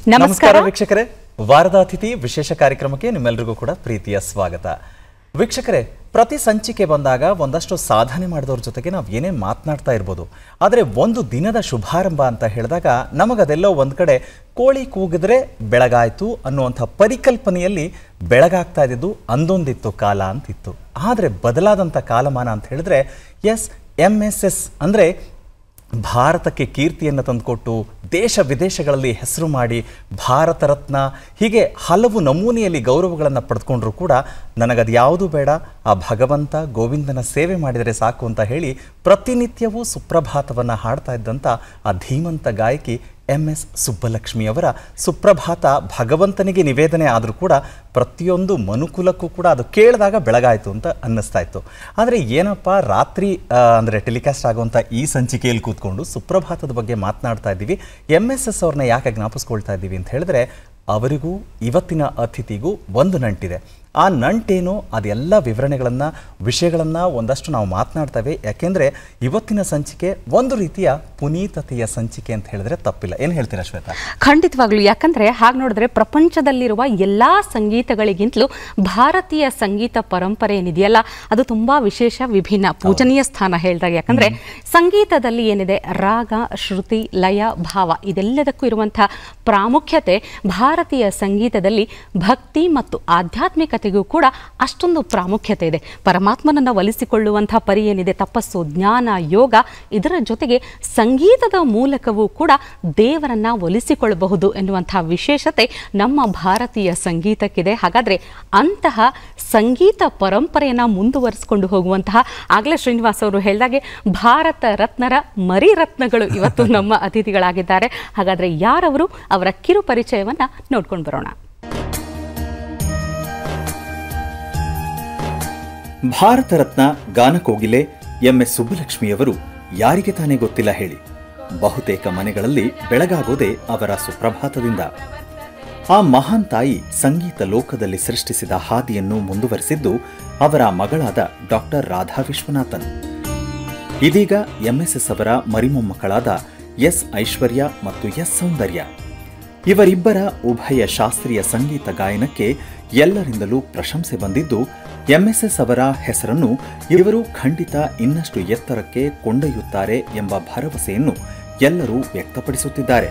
ನಮಸ್ಕಾರ ವೀಕ್ಷಕರೇ ವಾರದ ಅತಿಥಿ ವಿಶೇಷ ಕಾರ್ಯಕ್ರಮಕ್ಕೆ ನಿಮ್ಮೆಲ್ಲರಿಗೂ ಕೂಡ ಪ್ರೀತಿಯ ಸ್ವಾಗತ ವೀಕ್ಷಕರೇ ಪ್ರತಿ ಸಂಚಿಕೆ ಬಂದಾಗ ಒಂದಷ್ಟು ಸಾಧನೆ ಮಾಡಿದವ್ರ ಜೊತೆಗೆ ನಾವು ಏನೇನು ಮಾತನಾಡ್ತಾ ಇರ್ಬೋದು ಆದರೆ ಒಂದು ದಿನದ ಶುಭಾರಂಭ ಅಂತ ಹೇಳಿದಾಗ ನಮಗದೆಲ್ಲೋ ಒಂದು ಕಡೆ ಕೋಳಿ ಕೂಗಿದ್ರೆ ಬೆಳಗಾಯ್ತು ಅನ್ನುವಂಥ ಪರಿಕಲ್ಪನೆಯಲ್ಲಿ ಬೆಳಗಾಗ್ತಾ ಇದ್ದಿದ್ದು ಅಂದೊಂದಿತ್ತು ಕಾಲ ಅಂತಿತ್ತು ಆದರೆ ಬದಲಾದಂಥ ಕಾಲಮಾನ ಅಂತ ಹೇಳಿದ್ರೆ ಎಸ್ ಎಮ್ ಎಸ್ ಎಸ್ ಅಂದರೆ ಭಾರತಕ್ಕೆ ಕೀರ್ತಿಯನ್ನು ತಂದುಕೊಟ್ಟು ದೇಶ ವಿದೇಶಗಳಲ್ಲಿ ಹೆಸರು ಮಾಡಿ ಭಾರತ ರತ್ನ ಹೀಗೆ ಹಲವು ನಮೂನೆಯಲ್ಲಿ ಗೌರವಗಳನ್ನು ಪಡೆದುಕೊಂಡ್ರು ಕೂಡ ನನಗದು ಯಾವುದು ಬೇಡ ಆ ಭಗವಂತ ಗೋವಿಂದನ ಸೇವೆ ಮಾಡಿದರೆ ಸಾಕು ಅಂತ ಹೇಳಿ ಪ್ರತಿನಿತ್ಯವೂ ಸುಪ್ರಭಾತವನ್ನು ಹಾಡ್ತಾ ಇದ್ದಂಥ ಆ ಧೀಮಂತ ಗಾಯಕಿ ಎಂ ಎಸ್ ಸುಬ್ಬಲಕ್ಷ್ಮಿಯವರ ಸುಪ್ರಭಾತ ಭಗವಂತನಿಗೆ ನಿವೇದನೆ ಆದರೂ ಕೂಡ ಪ್ರತಿಯೊಂದು ಮನುಕುಲಕ್ಕೂ ಕೂಡ ಅದು ಕೇಳಿದಾಗ ಬೆಳಗಾಯಿತು ಅಂತ ಅನ್ನಿಸ್ತಾ ಇತ್ತು ಆದರೆ ಏನಪ್ಪ ರಾತ್ರಿ ಅಂದರೆ ಟೆಲಿಕಾಸ್ಟ್ ಆಗುವಂಥ ಈ ಸಂಚಿಕೆಯಲ್ಲಿ ಕೂತ್ಕೊಂಡು ಸುಪ್ರಭಾತದ ಬಗ್ಗೆ ಮಾತನಾಡ್ತಾ ಇದ್ದೀವಿ ಎಮ್ ಎಸ್ ಎಸ್ ಅವ್ರನ್ನ ಯಾಕೆ ಜ್ಞಾಪಿಸ್ಕೊಳ್ತಾ ಇದ್ದೀವಿ ಅಂತ ಹೇಳಿದ್ರೆ ಅವರಿಗೂ ಇವತ್ತಿನ ಅತಿಥಿಗೂ ಒಂದು ನಂಟಿದೆ ಆ ನಂಟೇನು ಅದೆಲ್ಲ ವಿವರಣೆಗಳನ್ನು ವಿಷಯಗಳನ್ನು ಒಂದಷ್ಟು ನಾವು ಮಾತನಾಡ್ತೇವೆ ಯಾಕೆಂದರೆ ಇವತ್ತಿನ ಸಂಚಿಕೆ ಒಂದು ರೀತಿಯ ಪುನೀತತೆಯ ಸಂಚಿಕೆ ಅಂತ ಹೇಳಿದ್ರೆ ತಪ್ಪಿಲ್ಲ ಏನು ಹೇಳ್ತೀರಾ ಶ್ವೇತಾ ಖಂಡಿತವಾಗ್ಲು ಯಾಕಂದ್ರೆ ಹಾಗೆ ನೋಡಿದ್ರೆ ಪ್ರಪಂಚದಲ್ಲಿರುವ ಎಲ್ಲಾ ಸಂಗೀತಗಳಿಗಿಂತಲೂ ಭಾರತೀಯ ಸಂಗೀತ ಪರಂಪರೆ ಏನಿದೆಯಲ್ಲ ಅದು ತುಂಬಾ ವಿಶೇಷ ವಿಭಿನ್ನ ಪೂಜನೀಯ ಸ್ಥಾನ ಹೇಳಿದಾಗ ಯಾಕಂದ್ರೆ ಸಂಗೀತದಲ್ಲಿ ಏನಿದೆ ರಾಗ ಶ್ರುತಿ ಲಯ ಭಾವ ಇದೆಲ್ಲದಕ್ಕೂ ಇರುವಂತಹ ಪ್ರಾಮುಖ್ಯತೆ ಭಾರತೀಯ ಸಂಗೀತದಲ್ಲಿ ಭಕ್ತಿ ಮತ್ತು ಆಧ್ಯಾತ್ಮಿಕತೆಗೂ ಕೂಡ ಅಷ್ಟೊಂದು ಪ್ರಾಮುಖ್ಯತೆ ಇದೆ ಪರಮಾತ್ಮನನ್ನ ಒಲಿಸಿಕೊಳ್ಳುವಂತಹ ಪರಿ ಏನಿದೆ ತಪಸ್ಸು ಜ್ಞಾನ ಯೋಗ ಇದರ ಜೊತೆಗೆ ಸಂಗೀತದ ಮೂಲಕವೂ ಕೂಡ ದೇವರನ್ನ ಒಲಿಸಿಕೊಳ್ಳಬಹುದು ಎನ್ನುವಂತಹ ವಿಶೇಷತೆ ನಮ್ಮ ಭಾರತೀಯ ಸಂಗೀತಕ್ಕಿದೆ ಹಾಗಾದ್ರೆ ಅಂತಹ ಸಂಗೀತ ಪರಂಪರೆಯನ್ನ ಮುಂದುವರಿಸಿಕೊಂಡು ಹೋಗುವಂತಹ ಆಗ್ಲೇ ಶ್ರೀನಿವಾಸ್ ಅವರು ಹೇಳಿದಾಗೆ ಭಾರತ ರತ್ನರ ಮರಿ ರತ್ನಗಳು ಇವತ್ತು ನಮ್ಮ ಅತಿಥಿಗಳಾಗಿದ್ದಾರೆ ಹಾಗಾದ್ರೆ ಯಾರವರು ಅವರ ಕಿರು ಪರಿಚಯವನ್ನ ನೋಡ್ಕೊಂಡು ಬರೋಣ ಭಾರತ ರತ್ನ ಗಾನಕೋಗಿಲೆ ಎಂ ಎಸ್ ಸುಬ್ಬಲಕ್ಷ್ಮಿಯವರು ಯಾರಿಗೆ ತಾನೇ ಗೊತ್ತಿಲ್ಲ ಹೇಳಿ ಬಹುತೇಕ ಮನೆಗಳಲ್ಲಿ ಬೆಳಗಾಗೋದೇ ಅವರ ಸುಪ್ರಭಾತದಿಂದ ಆ ಮಹಾನ್ ತಾಯಿ ಸಂಗೀತ ಲೋಕದಲ್ಲಿ ಸೃಷ್ಟಿಸಿದ ಹಾದಿಯನ್ನು ಮುಂದುವರೆಸಿದ್ದು ಅವರ ಮಗಳಾದ ಡಾಕ್ಟರ್ ರಾಧಾ ವಿಶ್ವನಾಥನ್ ಇದೀಗ ಎಂಎಸ್ಎಸ್ ಅವರ ಮರಿಮೊಮ್ಮಕ್ಕಳಾದ ಎಸ್ ಐಶ್ವರ್ಯ ಮತ್ತು ಎಸ್ ಸೌಂದರ್ಯ ಇವರಿಬ್ಬರ ಉಭಯ ಶಾಸ್ತ್ರೀಯ ಸಂಗೀತ ಗಾಯನಕ್ಕೆ ಎಲ್ಲರಿಂದಲೂ ಪ್ರಶಂಸೆ ಬಂದಿದ್ದು ಎಂಎಸ್ಎಸ್ ಅವರ ಹೆಸರನ್ನು ಇವರು ಖಂಡಿತ ಇನ್ನಷ್ಟು ಎತ್ತರಕ್ಕೆ ಕೊಂಡೊಯ್ಯುತ್ತಾರೆ ಎಂಬ ಭರವಸೆಯನ್ನು ಎಲ್ಲರೂ ವ್ಯಕ್ತಪಡಿಸುತ್ತಿದ್ದಾರೆ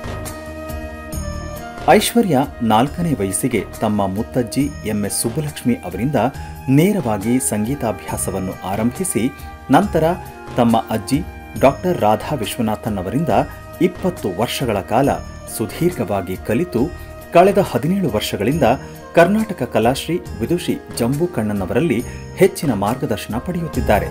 ಐಶ್ವರ್ಯ ನಾಲ್ಕನೇ ವಯಸ್ಸಿಗೆ ತಮ್ಮ ಮುತ್ತಜ್ಜಿ ಎಂಎಸ್ ಸುಬ್ಬಲಕ್ಷ್ಮಿ ಅವರಿಂದ ನೇರವಾಗಿ ಸಂಗೀತಾಭ್ಯಾಸವನ್ನು ಆರಂಭಿಸಿ ನಂತರ ತಮ್ಮ ಅಜ್ಜಿ ಡಾಕ್ಟರ್ ರಾಧಾ ವಿಶ್ವನಾಥನ್ ಅವರಿಂದ ಇಪ್ಪತ್ತು ವರ್ಷಗಳ ಕಾಲ ಸುದೀರ್ಘವಾಗಿ ಕಲಿತು ಕಳೆದ ಹದಿನೇಳು ವರ್ಷಗಳಿಂದ ಕರ್ನಾಟಕ ಕಲಾಶ್ರೀ ವಿದುಷಿ ಜಂಬೂ ಕಣ್ಣನ್ನವರಲ್ಲಿ ಹೆಚ್ಚಿನ ಮಾರ್ಗದರ್ಶನ ಪಡೆಯುತ್ತಿದ್ದಾರೆ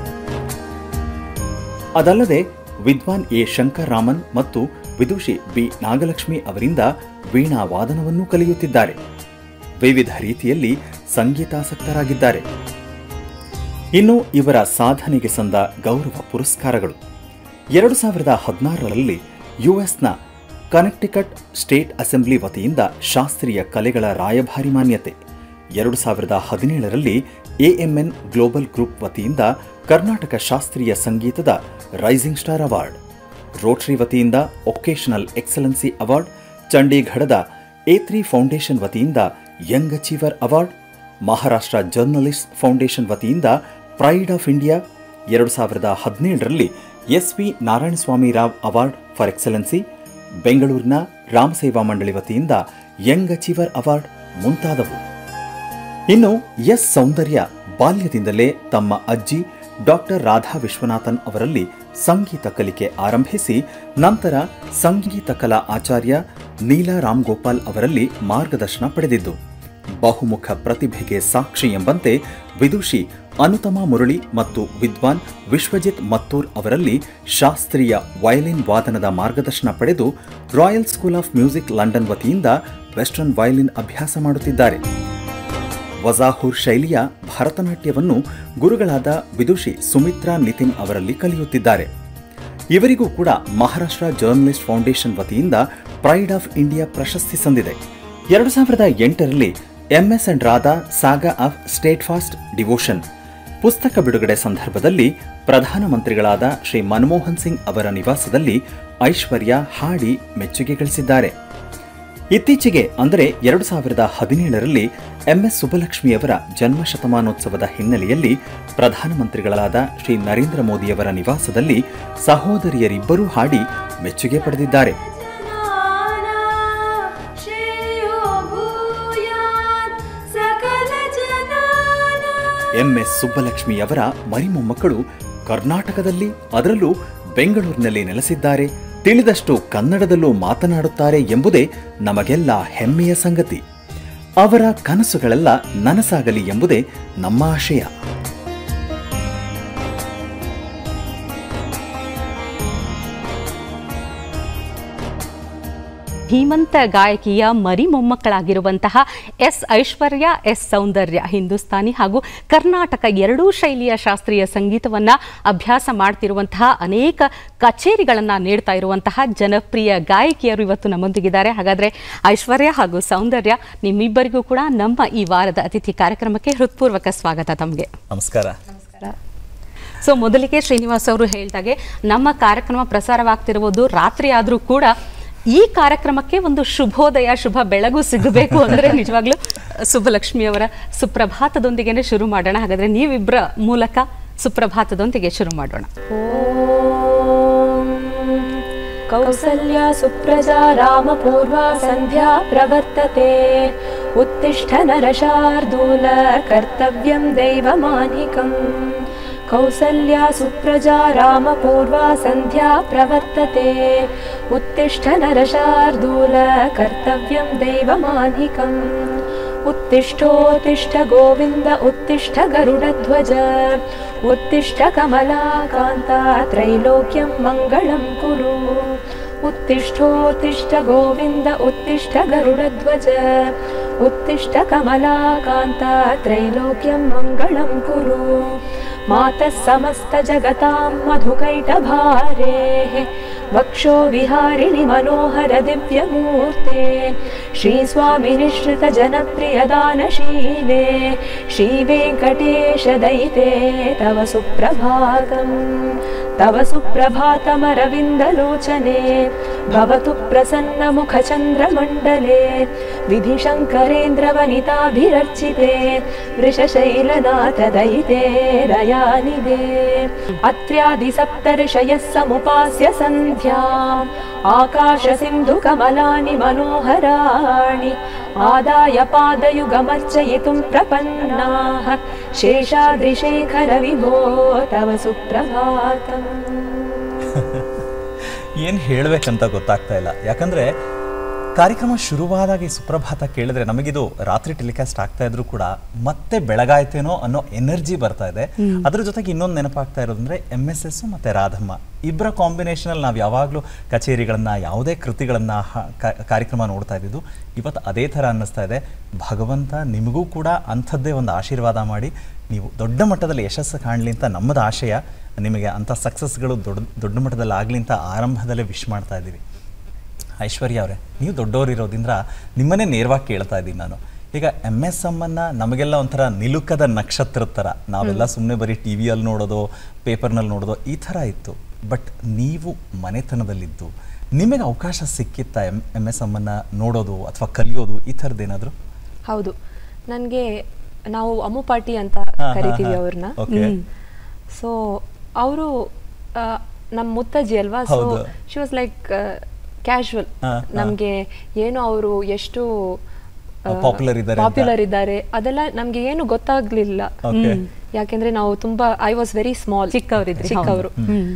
ಅದಲ್ಲದೆ ವಿದ್ವಾನ್ ಎ ಶಂಕರ್ ರಾಮನ್ ಮತ್ತು ವಿದುಷಿ ಬಿ ನಾಗಲಕ್ಷ್ಮಿ ಅವರಿಂದ ವೀಣಾ ವಾದನವನ್ನು ಕಲಿಯುತ್ತಿದ್ದಾರೆ ವಿವಿಧ ರೀತಿಯಲ್ಲಿ ಸಂಗೀತಾಸಕ್ತರಾಗಿದ್ದಾರೆ ಇನ್ನು ಇವರ ಸಾಧನೆಗೆ ಸಂದ ಗೌರವ ಪುರಸ್ಕಾರಗಳು ಎರಡು ಸಾವಿರದ ಹದಿನಾರರಲ್ಲಿ ಯುಎಸ್ನ ಕನೆಕ್ಟಿಕಟ್ ಸ್ಟೇಟ್ ಅಸೆಂಬ್ಲಿ ವತಿಯಿಂದ ಶಾಸ್ತ್ರೀಯ ಕಲೆಗಳ ರಾಯಭಾರಿ ಮಾನ್ಯತೆ ಎರಡು ಸಾವಿರದ ಹದಿನೇಳರಲ್ಲಿ ಎಎಂಎನ್ ಗ್ಲೋಬಲ್ ಗ್ರೂಪ್ ವತಿಯಿಂದ ಕರ್ನಾಟಕ ಶಾಸ್ತ್ರೀಯ ಸಂಗೀತದ ರೈಸಿಂಗ್ ಸ್ಟಾರ್ ಅವಾರ್ಡ್ ರೋಟರಿ ವತಿಯಿಂದ ಒಕೇಶನಲ್ ಎಕ್ಸಲೆನ್ಸಿ ಅವಾರ್ಡ್ ಚಂಡೀಗಢದ ಎ ತ್ರೀ ಫೌಂಡೇಶನ್ ವತಿಯಿಂದ young achiever award Maharashtra journalist foundation ವತಿಯಿಂದ ಪ್ರೈಡ್ ಆಫ್ ಇಂಡಿಯಾ ಎರಡು ಸಾವಿರದ ಹದಿನೇಳರಲ್ಲಿ S V Narayanaswamy Rao award for excellency ಬೆಂಗಳೂರಿನ ರಾಮಸೇವಾ ಮಂಡಳಿ ವತಿಯಿಂದ ಯಂಗ್ ಅಚೀವರ್ ಅವಾರ್ಡ್ ಮುಂತಾದವು ಇನ್ನು ಎಸ್ ಸೌಂದರ್ಯ ಬಾಲ್ಯದಿಂದಲೇ ತಮ್ಮ ಅಜ್ಜಿ ಡಾಕ್ಟರ್ ರಾಧಾ ವಿಶ್ವನಾಥನ್ ಅವರಲ್ಲಿ ಸಂಗೀತ ಕಲಿಕೆ ಆರಂಭಿಸಿ ನಂತರ ಸಂಗೀತ ಕಲಾ ಆಚಾರ್ಯ ನೀಲಾ ರಾಮ್ ಗೋಪಾಲ್ ಅವರಲ್ಲಿ ಮಾರ್ಗದರ್ಶನ ಪಡೆದಿದ್ದು ಬಹುಮುಖ ಪ್ರತಿಭೆಗೆ ಸಾಕ್ಷಿ ಎಂಬಂತೆ ವಿದುಷಿ ಅನುತಮ ಮುರಳಿ ಮತ್ತು ವಿದ್ವಾನ್ ವಿಶ್ವಜಿತ್ ಮತ್ತೂರ್ ಅವರಲ್ಲಿ ಶಾಸ್ತ್ರೀಯ ವಯಲಿನ್ ವಾದನದ ಮಾರ್ಗದರ್ಶನ ಪಡೆದು royal school of music London ವತಿಯಿಂದ ವೆಸ್ಟರ್ನ್ ವಯಲಿನ್ ಅಭ್ಯಾಸ ಮಾಡುತ್ತಿದ್ದಾರೆ ವಜಾಹೂರ್ ಶೈಲಿಯ ಭರತನಾಟ್ಯವನ್ನು ಗುರುಗಳಾದ ವಿದುಷಿ ಸುಮಿತ್ರಾ ನಿತಿನ್ ಅವರಲ್ಲಿ ಕಲಿಯುತ್ತಿದ್ದಾರೆ ಇವರಿಗೂ ಕೂಡ ಮಹಾರಾಷ್ಟ್ರ ಜರ್ನಲಿಸ್ಟ್ ಫೌಂಡೇಶನ್ ವತಿಯಿಂದ ಪ್ರೈಡ್ ಆಫ್ ಇಂಡಿಯಾ ಪ್ರಶಸ್ತಿ ಸಂದಿದೆ ಎರಡು ಸಾವಿರದ ಎಂಟರಲ್ಲಿ MS and Radha saga of steadfast devotion ಪುಸ್ತಕ ಬಿಡುಗಡೆ ಸಂದರ್ಭದಲ್ಲಿ ಪ್ರಧಾನಮಂತ್ರಿಗಳಾದ ಶ್ರೀ ಮನಮೋಹನ್ ಸಿಂಗ್ ಅವರ ನಿವಾಸದಲ್ಲಿ ಐಶ್ವರ್ಯ ಹಾಡಿ ಮೆಚ್ಚುಗೆ ಗಳಿಸಿದ್ದಾರೆ ಇತ್ತೀಚೆಗೆ ಅಂದರೆ ಎರಡು ಸಾವಿರದ ಹದಿನೇಳರಲ್ಲಿ ಎಂಎಸ್ ಸುಬ್ಬಲಕ್ಷ್ಮಿಯವರ ಜನ್ಮ ಶತಮಾನೋತ್ಸವದ ಹಿನ್ನೆಲೆಯಲ್ಲಿ ಪ್ರಧಾನಮಂತ್ರಿಗಳಾದ ಶ್ರೀ ನರೇಂದ್ರ ಮೋದಿಯವರ ನಿವಾಸದಲ್ಲಿ ಸಹೋದರಿಯರಿಬ್ಬರೂ ಹಾಡಿ ಮೆಚ್ಚುಗೆ ಪಡೆದಿದ್ದಾರೆ श्रेयो भूयात् सकलजनानां ಎಂಎಸ್ ಸುಬ್ಬಲಕ್ಷ್ಮಿಯವರ ಮರಿಮೊಮ್ಮಕ್ಕಳು ಕರ್ನಾಟಕದಲ್ಲಿ ಅದರಲ್ಲೂ ಬೆಂಗಳೂರಿನಲ್ಲಿ ನೆಲೆಸಿದ್ದಾರೆ ತಿಳಿದಷ್ಟು ಕನ್ನಡದಲ್ಲೂ ಮಾತನಾಡುತ್ತಾರೆ ಎಂಬುದೇ ನಮಗೆಲ್ಲ ಹೆಮ್ಮೆಯ ಸಂಗತಿ ಅವರ ಕನಸುಗಳೆಲ್ಲ ನನಸಾಗಲಿ ಎಂಬುದೇ ನಮ್ಮ ಆಶಯ ಧೀಮಂತ ಗಾಯಕಿಯ ಮರಿ ಮೊಮ್ಮಕ್ಕಳಾಗಿರುವಂತಹ ಎಸ್ ಐಶ್ವರ್ಯ ಎಸ್ ಸೌಂದರ್ಯ ಹಿಂದೂಸ್ತಾನಿ ಹಾಗೂ ಕರ್ನಾಟಕ ಎರಡೂ ಶೈಲಿಯ ಶಾಸ್ತ್ರೀಯ ಸಂಗೀತವನ್ನ ಅಭ್ಯಾಸ ಮಾಡ್ತಿರುವಂತಹ ಅನೇಕ ಕಚೇರಿಗಳನ್ನ ನೀಡ್ತಾ ಇರುವಂತಹ ಜನಪ್ರಿಯ ಗಾಯಕಿಯರು ಇವತ್ತು ನಮ್ಮೊಂದಿಗಿದ್ದಾರೆ ಹಾಗಾದ್ರೆ ಐಶ್ವರ್ಯ ಹಾಗೂ ಸೌಂದರ್ಯ ನಿಮ್ಮಿಬ್ಬರಿಗೂ ಕೂಡ ನಮ್ಮ ಈ ವಾರದ ಅತಿಥಿ ಕಾರ್ಯಕ್ರಮಕ್ಕೆ ಹೃತ್ಪೂರ್ವಕ ಸ್ವಾಗತ ತಮಗೆ ನಮಸ್ಕಾರ ಸೊ ಮೊದಲಿಗೆ ಶ್ರೀನಿವಾಸ್ ಅವರು ಹೇಳಿದಾಗೆ ನಮ್ಮ ಕಾರ್ಯಕ್ರಮ ಪ್ರಸಾರವಾಗ್ತಿರುವುದು ರಾತ್ರಿ ಆದರೂ ಕೂಡ ಈ ಕಾರ್ಯಕ್ರಮಕ್ಕೆ ಒಂದು ಶುಭೋದಯ ಶುಭ ಬೆಳಗು ಸಿಗಬೇಕು ಅಂದರೆ ನಿಜವಾಗ್ಲೂ ಸುಬ್ಬಲಕ್ಷ್ಮಿಯವರ ಸುಪ್ರಭಾತದೊಂದಿಗೆನೆ ಶುರು ಮಾಡೋಣ ಹಾಗಾದ್ರೆ ನೀವಿಬ್ಬರ ಮೂಲಕ ಸುಪ್ರಭಾತದೊಂದಿಗೆ ಶುರು ಮಾಡೋಣ कौसल्या सुप्रजा रामपूर्वा सन्ध्या प्रवर्तते उत्तिष्ठ नरशार्दूल कर्तव्यं दैवमानिकम् कौसल्या सुप्रजा रामपूर्वा सन्ध्या प्रवर्तते उत्तिष्ठ नरशार्दूल कर्तव्यं दैवमानिकम् उत्तिष्ठोत्तिष्ठ गोविन्द उत्तिष्ठ गरुडध्वज उत्तिष्ठ कमलाकान्ता त्रैलोक्यं मङ्गलं कुरु उत्तिष्ठोत्तिष्ठ गोविन्द उत्तिष्ठ गरुडध्वज उत्तिष्ठ कमलाकान्ता त्रैलोक्यं मङ्गलं कुरु मातः समस्तजगतां मधुकैटभारेः वक्षो विहारिणि मनोहर दिव्यमूर्ते श्रीस्वामिनिश्रितजनप्रियदानशीले श्रीवेङ्कटेशदयिते तव सुप्रभातम् तव सुप्रभातमरविन्दलोचने भवतु प्रसन्नमुखचन्द्रमण्डले विधिशङ्करेन्द्रवनिताभिरर्चिते वृषशैलनाथदयिते रयानिदे अत्र्यादिसप्तर्षयः समुपास्य सन्ध्याम् आकाशसिन्धुकमलानि मनोहराणि आदाय पादयुगमर्चयितुं प्रपन्नाः शेषाद्रिशेखरविभो तव सुप्रभातम् ಏನು ಹೇಳಬೇಕಂತ ಗೊತ್ತಾಗ್ತಾ ಇಲ್ಲ ಯಾಕಂದ್ರೆ ಕಾರ್ಯಕ್ರಮ ಶುರುವಾದಾಗ ಈ ಸುಪ್ರಭಾತ ಕೇಳಿದ್ರೆ ನಮಗಿದು ರಾತ್ರಿ ಟೆಲಿಕಾಸ್ಟ್ ಆಗ್ತಾ ಇದ್ರು ಕೂಡ ಮತ್ತೆ ಬೆಳಗಾಯ್ತೇನೋ ಅನ್ನೋ ಎನರ್ಜಿ ಬರ್ತಾ ಇದೆ ಅದ್ರ ಜೊತೆಗೆ ಇನ್ನೊಂದು ನೆನಪಾಗ್ತಾ ಇರೋದಂದ್ರೆ ಎಮ್ ಎಸ್ ಎಸ್ ಮತ್ತೆ ರಾಧಮ್ಮ ಇಬ್ಬರ ಕಾಂಬಿನೇಷನ್ ಅಲ್ಲಿ ನಾವು ಯಾವಾಗಲೂ ಕಚೇರಿಗಳನ್ನ ಯಾವುದೇ ಕೃತಿಗಳನ್ನ ಹ- ಕ- ಕಾರ್ಯಕ್ರಮ ನೋಡ್ತಾ ಇದ್ದಿದ್ದು ಇವತ್ತು ಅದೇ ಥರ ಅನ್ನಿಸ್ತಾ ಇದೆ ಭಗವಂತ ನಿಮಗೂ ಕೂಡ ಅಂಥದ್ದೇ ಒಂದು ಆಶೀರ್ವಾದ ಮಾಡಿ ನೀವು ದೊಡ್ಡ ಮಟ್ಟದಲ್ಲಿ ಯಶಸ್ಸು ಕಾಣಲಿ ಅಂತ ನಮ್ಮದು ಆಶಯ ನಿಮಗೆ ಅಂಥ ಸಕ್ಸಸ್ಗಳು ದೊಡ್ಡ ದೊಡ್ಡ ಮಟ್ಟದಲ್ಲಿ ಆಗಲಿ ಅಂತ ಆರಂಭದಲ್ಲೇ ವಿಶ್ ಮಾಡ್ತಾ ಇದ್ದೀವಿ ಐಶ್ವರ್ಯ ಅವರೇ ನೀವು ದೊಡ್ಡವರಿರೋದ್ರಿಂದ ನಿಮ್ಮನ್ನೇ ನೇರವಾಗಿ ಕೇಳ್ತಾ ಇದ್ದೀನಿ ನಾನು ಈಗ ಎಮ್ ಎಸ್ ಎಮ್ಮನ್ನ ನಮಗೆಲ್ಲ ಒಂಥರ ನಿಲುಕದ ನಕ್ಷತ್ರದ ಥರ ನಾವೆಲ್ಲ ಸುಮ್ಮನೆ ಬರೀ ಟಿ ವಿಯಲ್ಲಿ ನೋಡೋದು ಪೇಪರ್ನಲ್ಲಿ ನೋಡೋದು ಈ ಥರ ಇತ್ತು ಬಟ್ ನೀವು ಮನೆತನದಲ್ಲಿದ್ದು ನಿಮಗೆ ಅವಕಾಶ ಸಿಕ್ಕಿತ್ತಾ ಎಮ್ ಎಮ್ ಎಸ್ ಎಮ್ಮನ್ನ ನೋಡೋದು ಅಥವಾ ಕಲಿಯೋದು ಈ ಥರದ್ದೇನಾದರೂ ಹೌದು ನನಗೆ ನಾವು ಅಮ್ಮು ಪಾಟಿ ಅಂತ ಹಾ, ಹಾ, ಕರಿತೀವಿ ಹಾ. ಅವ್ರನ್ನ Okay. ಸೊ ಅವರು ನಮ್ಮ ಮುತ್ತಜ್ಜಿ ಅಲ್ವಾ ಸೊ ಹೌದು. ಶಿ ವಾಸ್ ಲೈಕ್ ಕ್ಯಾಶುವಲ್ ಹಾ, ಹಾ. ನಮಗೆ ಏನು ಅವರು ಎಷ್ಟು Popular ಇದ್ದಾರೆ ಅಂತ. ಪಾಪ್ಯುಲರ್ ಇದ್ದಾರೆ ಅದೆಲ್ಲ ನಮಗೆ ಏನು ಗೊತ್ತಾಗ್ಲಿಲ್ಲ Okay. ಹ್ಮ್. ಯಾಕೆಂದ್ರೆ ನಾವು ತುಂಬಾ ಐ ವಾಸ್ ವೆರಿ ಸ್ಮಾಲ್ ಚಿಕ್ಕವರಿದ್ರಿ, ಚಿಕ್ಕವರು ಹ್ಮ್.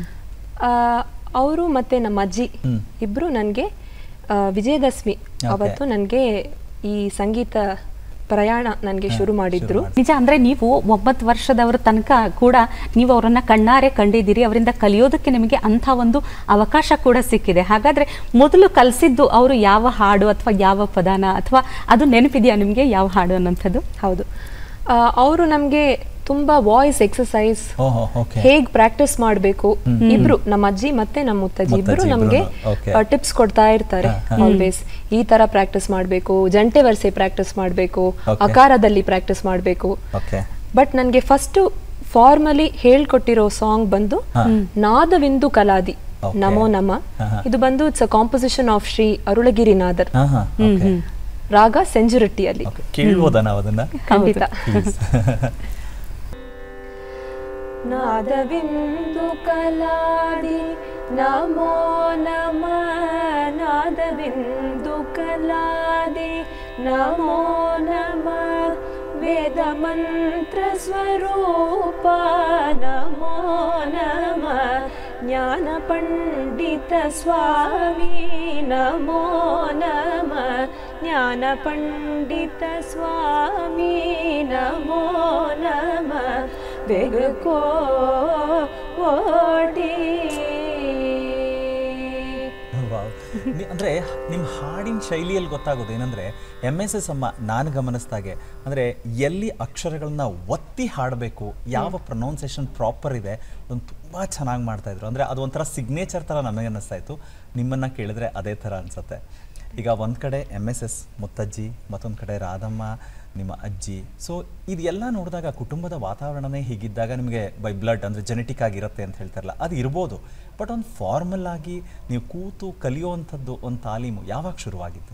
ಅವರು ಮತ್ತೆ ನಮ್ಮ ಅಜ್ಜಿ ಹ್ಮ್. ಇಬ್ರು ನನಗೆ ವಿಜಯದಶಮಿ Okay. ಅವತ್ತು ನನಗೆ ಈ ಸಂಗೀತ ಪ್ರಯಾಣ ನನಗೆ ಶುರು ಮಾಡಿದ್ರು ಶುರು ನಿಜ ಅಂದ್ರೆ ನೀವು ಒಂಬತ್ತು ವರ್ಷದವರ ತನಕ ಕೂಡ ನೀವು ಅವರನ್ನ ಕಣ್ಣಾರೆ ಕಂಡಿದ್ದೀರಿ ಅವರಿಂದ ಕಲಿಯೋದಕ್ಕೆ ನಿಮಗೆ ಅಂಥ ಒಂದು ಅವಕಾಶ ಕೂಡ ಸಿಕ್ಕಿದೆ ಹಾಗಾದ್ರೆ ಮೊದಲು ಕಲಿಸಿದ್ದು ಅವರು ಯಾವ ಹಾಡು ಅಥವಾ ಯಾವ ಪದಾನ ಅಥವಾ ಅದು ನೆನಪಿದೆಯಾ ನಿಮಗೆ ಯಾವ ಹಾಡು ಅನ್ನೋಂಥದ್ದು ಹೌದು ಅವರು ನಮಗೆ ತುಂಬಾ ವಾಯ್ಸ್ ಎಕ್ಸಸೈಸ್ ಓಹೋ ಓಕೆ ಹೇಗ್ ಪ್ರಾಕ್ಟೀಸ್ ಮಾಡಬೇಕು ಇಬ್ರು ನಮ್ಮ ಅಜ್ಜಿ ಮತ್ತೆ ನಮ್ಮ ಮುತ್ತಜ್ಜಿ ಇಬ್ರು ಮುತ್ತಜ್ಜಿ ನಮಗೆ ಇಬ್ರುನು, okay. ಟಿಪ್ಸ್ ಕೊಡ್ತಾ ಇರ್ತಾರೆ ಆಲ್ವೇಸ್ ಈ ತರ ಪ್ರಾಕ್ಟೀಸ್ ಮಾಡಬೇಕು ಜಂಟೆ ವರ್ಸೆ ಪ್ರಾಕ್ಟೀಸ್ ಮಾಡಬೇಕು Okay. ಅಕಾರದಲ್ಲಿ ಪ್ರಾಕ್ಟೀಸ್ ಮಾಡಬೇಕು ಓಕೆ ಬಟ್ ನನಗೆ ಫಸ್ಟ್ ಫಾರ್ಮಲಿ ಹೇಳ್ಕೊಟ್ಟಿರೋ ಸಾಂಗ್ ಬಂದು ಹಾ. ನಾದವಿಂದು ಕಲಾದಿ Okay. ನಮೋ ನಮ ಆಹಾ. ಇದು ಬಂದು it's a composition of Shri Arunagirinathar ಹಾ ಹಾ ಓಕೆ ರಾಗ ಸೆಂಜುರಟ್ಟಿಯಲ್ಲಿ ಓಕೆ ಕೇಳ್ಬೋದಾ ನಾವು ಅದನ್ನ ಖಂಡಿತ ಪ್ಲೀಸ್ ನಾದಬಿಂದು ಕಲಾದಿ ನಮೋ ನಮ ನಾದಬಿಂದು ಕಲಾದಿ ನಮೋ ನಮ ವೇದ ಮಂತ್ರ ಸ್ವರೂಪ ನಮೋ ನಮ ಜ್ಞಾನ ಪಂಡಿತ ಸ್ವಾಮಿ ನಮೋ ನಮ ಜ್ಞಾನ ಪಂಡಿತ ಸ್ವಾಮಿ ನಮೋ ನಮ ಬೆಗಕೋ ಓಟಿ ವಾವ್. ನಿ- ಅಂದ್ರೆ ನಿಮ್ಮ ಹಾಡಿನ ಶೈಲಿಯಲ್ಲಿ ಗೊತ್ತಾಗೋದು ಏನಂದ್ರೆ ಎಮ್ ಎಸ್ ಎಸ್ ಅಮ್ಮ ನಾನು ಗಮನಿಸ್ದಾಗೆ ಅಂದ್ರೆ ಎಲ್ಲಿ ಅಕ್ಷರಗಳನ್ನ ಒತ್ತಿ ಹಾಡಬೇಕು ಯಾವ ಪ್ರೊನೌನ್ಸೇಷನ್ ಪ್ರಾಪರ್ ಇದೆ ಅದನ್ನು ತುಂಬಾ ಚೆನ್ನಾಗಿ ಮಾಡ್ತಾ ಇದ್ರು ಅಂದ್ರೆ ಅದು ಒಂಥರ ಸಿಗ್ನೇಚರ್ ತರ ನಮಗೆ ಅನ್ನಿಸ್ತಾ ಇತ್ತು ನಿಮ್ಮನ್ನ ಕೇಳಿದ್ರೆ ಅದೇ ತರ ಅನ್ಸುತ್ತೆ ಈಗ ಒಂದ್ ಕಡೆ ಎಮ್ ಎಸ್ ಎಸ್ ಮುತ್ತಜ್ಜಿ ಮತ್ತೊಂದ್ ಕಡೆ ರಾಧಮ್ಮ ನಿಮ್ಮ ಅಜ್ಜಿ ಸೊ ಇದೆಲ್ಲ ನೋಡಿದಾಗ ಕುಟುಂಬದ ವಾತಾವರಣನೇ ಹೀಗಿದ್ದಾಗ ನಿಮಗೆ ಬೈ ಬ್ಲಡ್ ಅಂದರೆ ಜೆನೆಟಿಕ್ ಆಗಿರುತ್ತೆ ಅಂತ ಹೇಳ್ತಾರಲ್ಲ ಅದು ಇರ್ಬೋದು ಬಟ್ ಒಂದು ಫಾರ್ಮಲ್ ಆಗಿ ನೀವು ಕೂತು ಕಲಿಯುವಂಥದ್ದು ಒಂದು ತಾಲೀಮು ಯಾವಾಗ ಶುರುವಾಗಿದ್ದು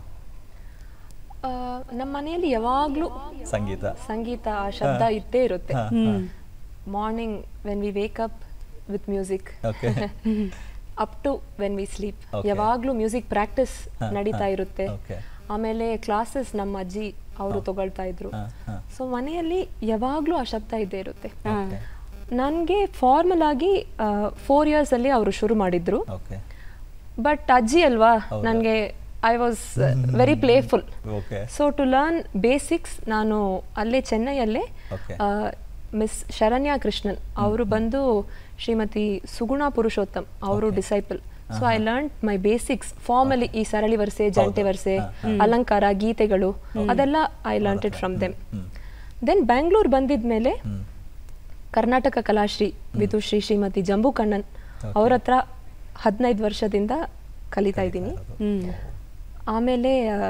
ಆ, ನಮ್ಮ ಮನೆಯಲ್ಲಿ ಯಾವಾಗ್ಲೂ ಸಂಗೀತ ಸಂಗೀತ ಆ ಶಬ್ದ ಇದ್ದೇ ಇರುತ್ತೆ ಹಾ, ಹಾ. Morning when we wake up with music Okay. Up to when we sleep Okay. ಯಾವಾಗ್ಲೂ ಮ್ಯೂಸಿಕ್ ಪ್ರಾಕ್ಟೀಸ್ ಹಾ, ನಡೀತಾ ಹಾ. ಇರುತ್ತೆ Okay. ಆಮೇಲೆ ಕ್ಲಾಸಸ್ ನಮ್ಮ ಅಜ್ಜಿ ಅವರು ತಗೊಳ್ತಾ ಇದ್ರು ಹಾ, ಹಾ. ಸೊ ಮನೆಯಲ್ಲಿ ಯಾವಾಗ್ಲೂ ಆ ಶಬ್ದ ಇದ್ದೇ ಇರುತ್ತೆ Okay. ನನಗೆ ಫಾರ್ಮಲ್ ಆಗಿ ಫೋರ್ ಇಯರ್ಸ್ ಅಲ್ಲಿ ಅವರು ಶುರು ಮಾಡಿದ್ರು ಓಕೆ ಬಟ್ ಅಜ್ಜಿ ಅಲ್ವಾ ಹೌದಾ? ನನಗೆ I was very playful okay so to learn basics ನಾನು ಅಲ್ಲೇ ಚೆನ್ನೈಯಲ್ಲೇ Okay. ಮಿಸ್ ಶರಣ್ಯ ಕೃಷ್ಣನ್ ಅವರು ಬಂದು ಶ್ರೀಮತಿ ಸುಗುಣ ಪುರುಷೋತ್ತಮ್ ಅವರು Okay. Disciple so I learn my basics formally ಈ ಸರಳಿ ವರ್ಸೆ ಜಂಟೆ ಹೌದು. ವರ್ಸೆ ಹಾ, ಅಲಂಕಾರ ಗೀತೆಗಳು ಅದೆಲ್ಲ I learn it from them then Bangalore ಬಂದಿದ್ಮೇಲೆ ಕರ್ನಾಟಕ ಕಲಾಶ್ರೀ ವಿದುಶ್ರೀ ಶ್ರೀಮತಿ ಜಂಬೂ ಕಣ್ಣನ್ ಅವ್ರ ಹತ್ರ ಹದಿನೈದು ವರ್ಷದಿಂದ ಕಲಿತಾ ಇದ್ದೀನಿ ಆಮೇಲೆ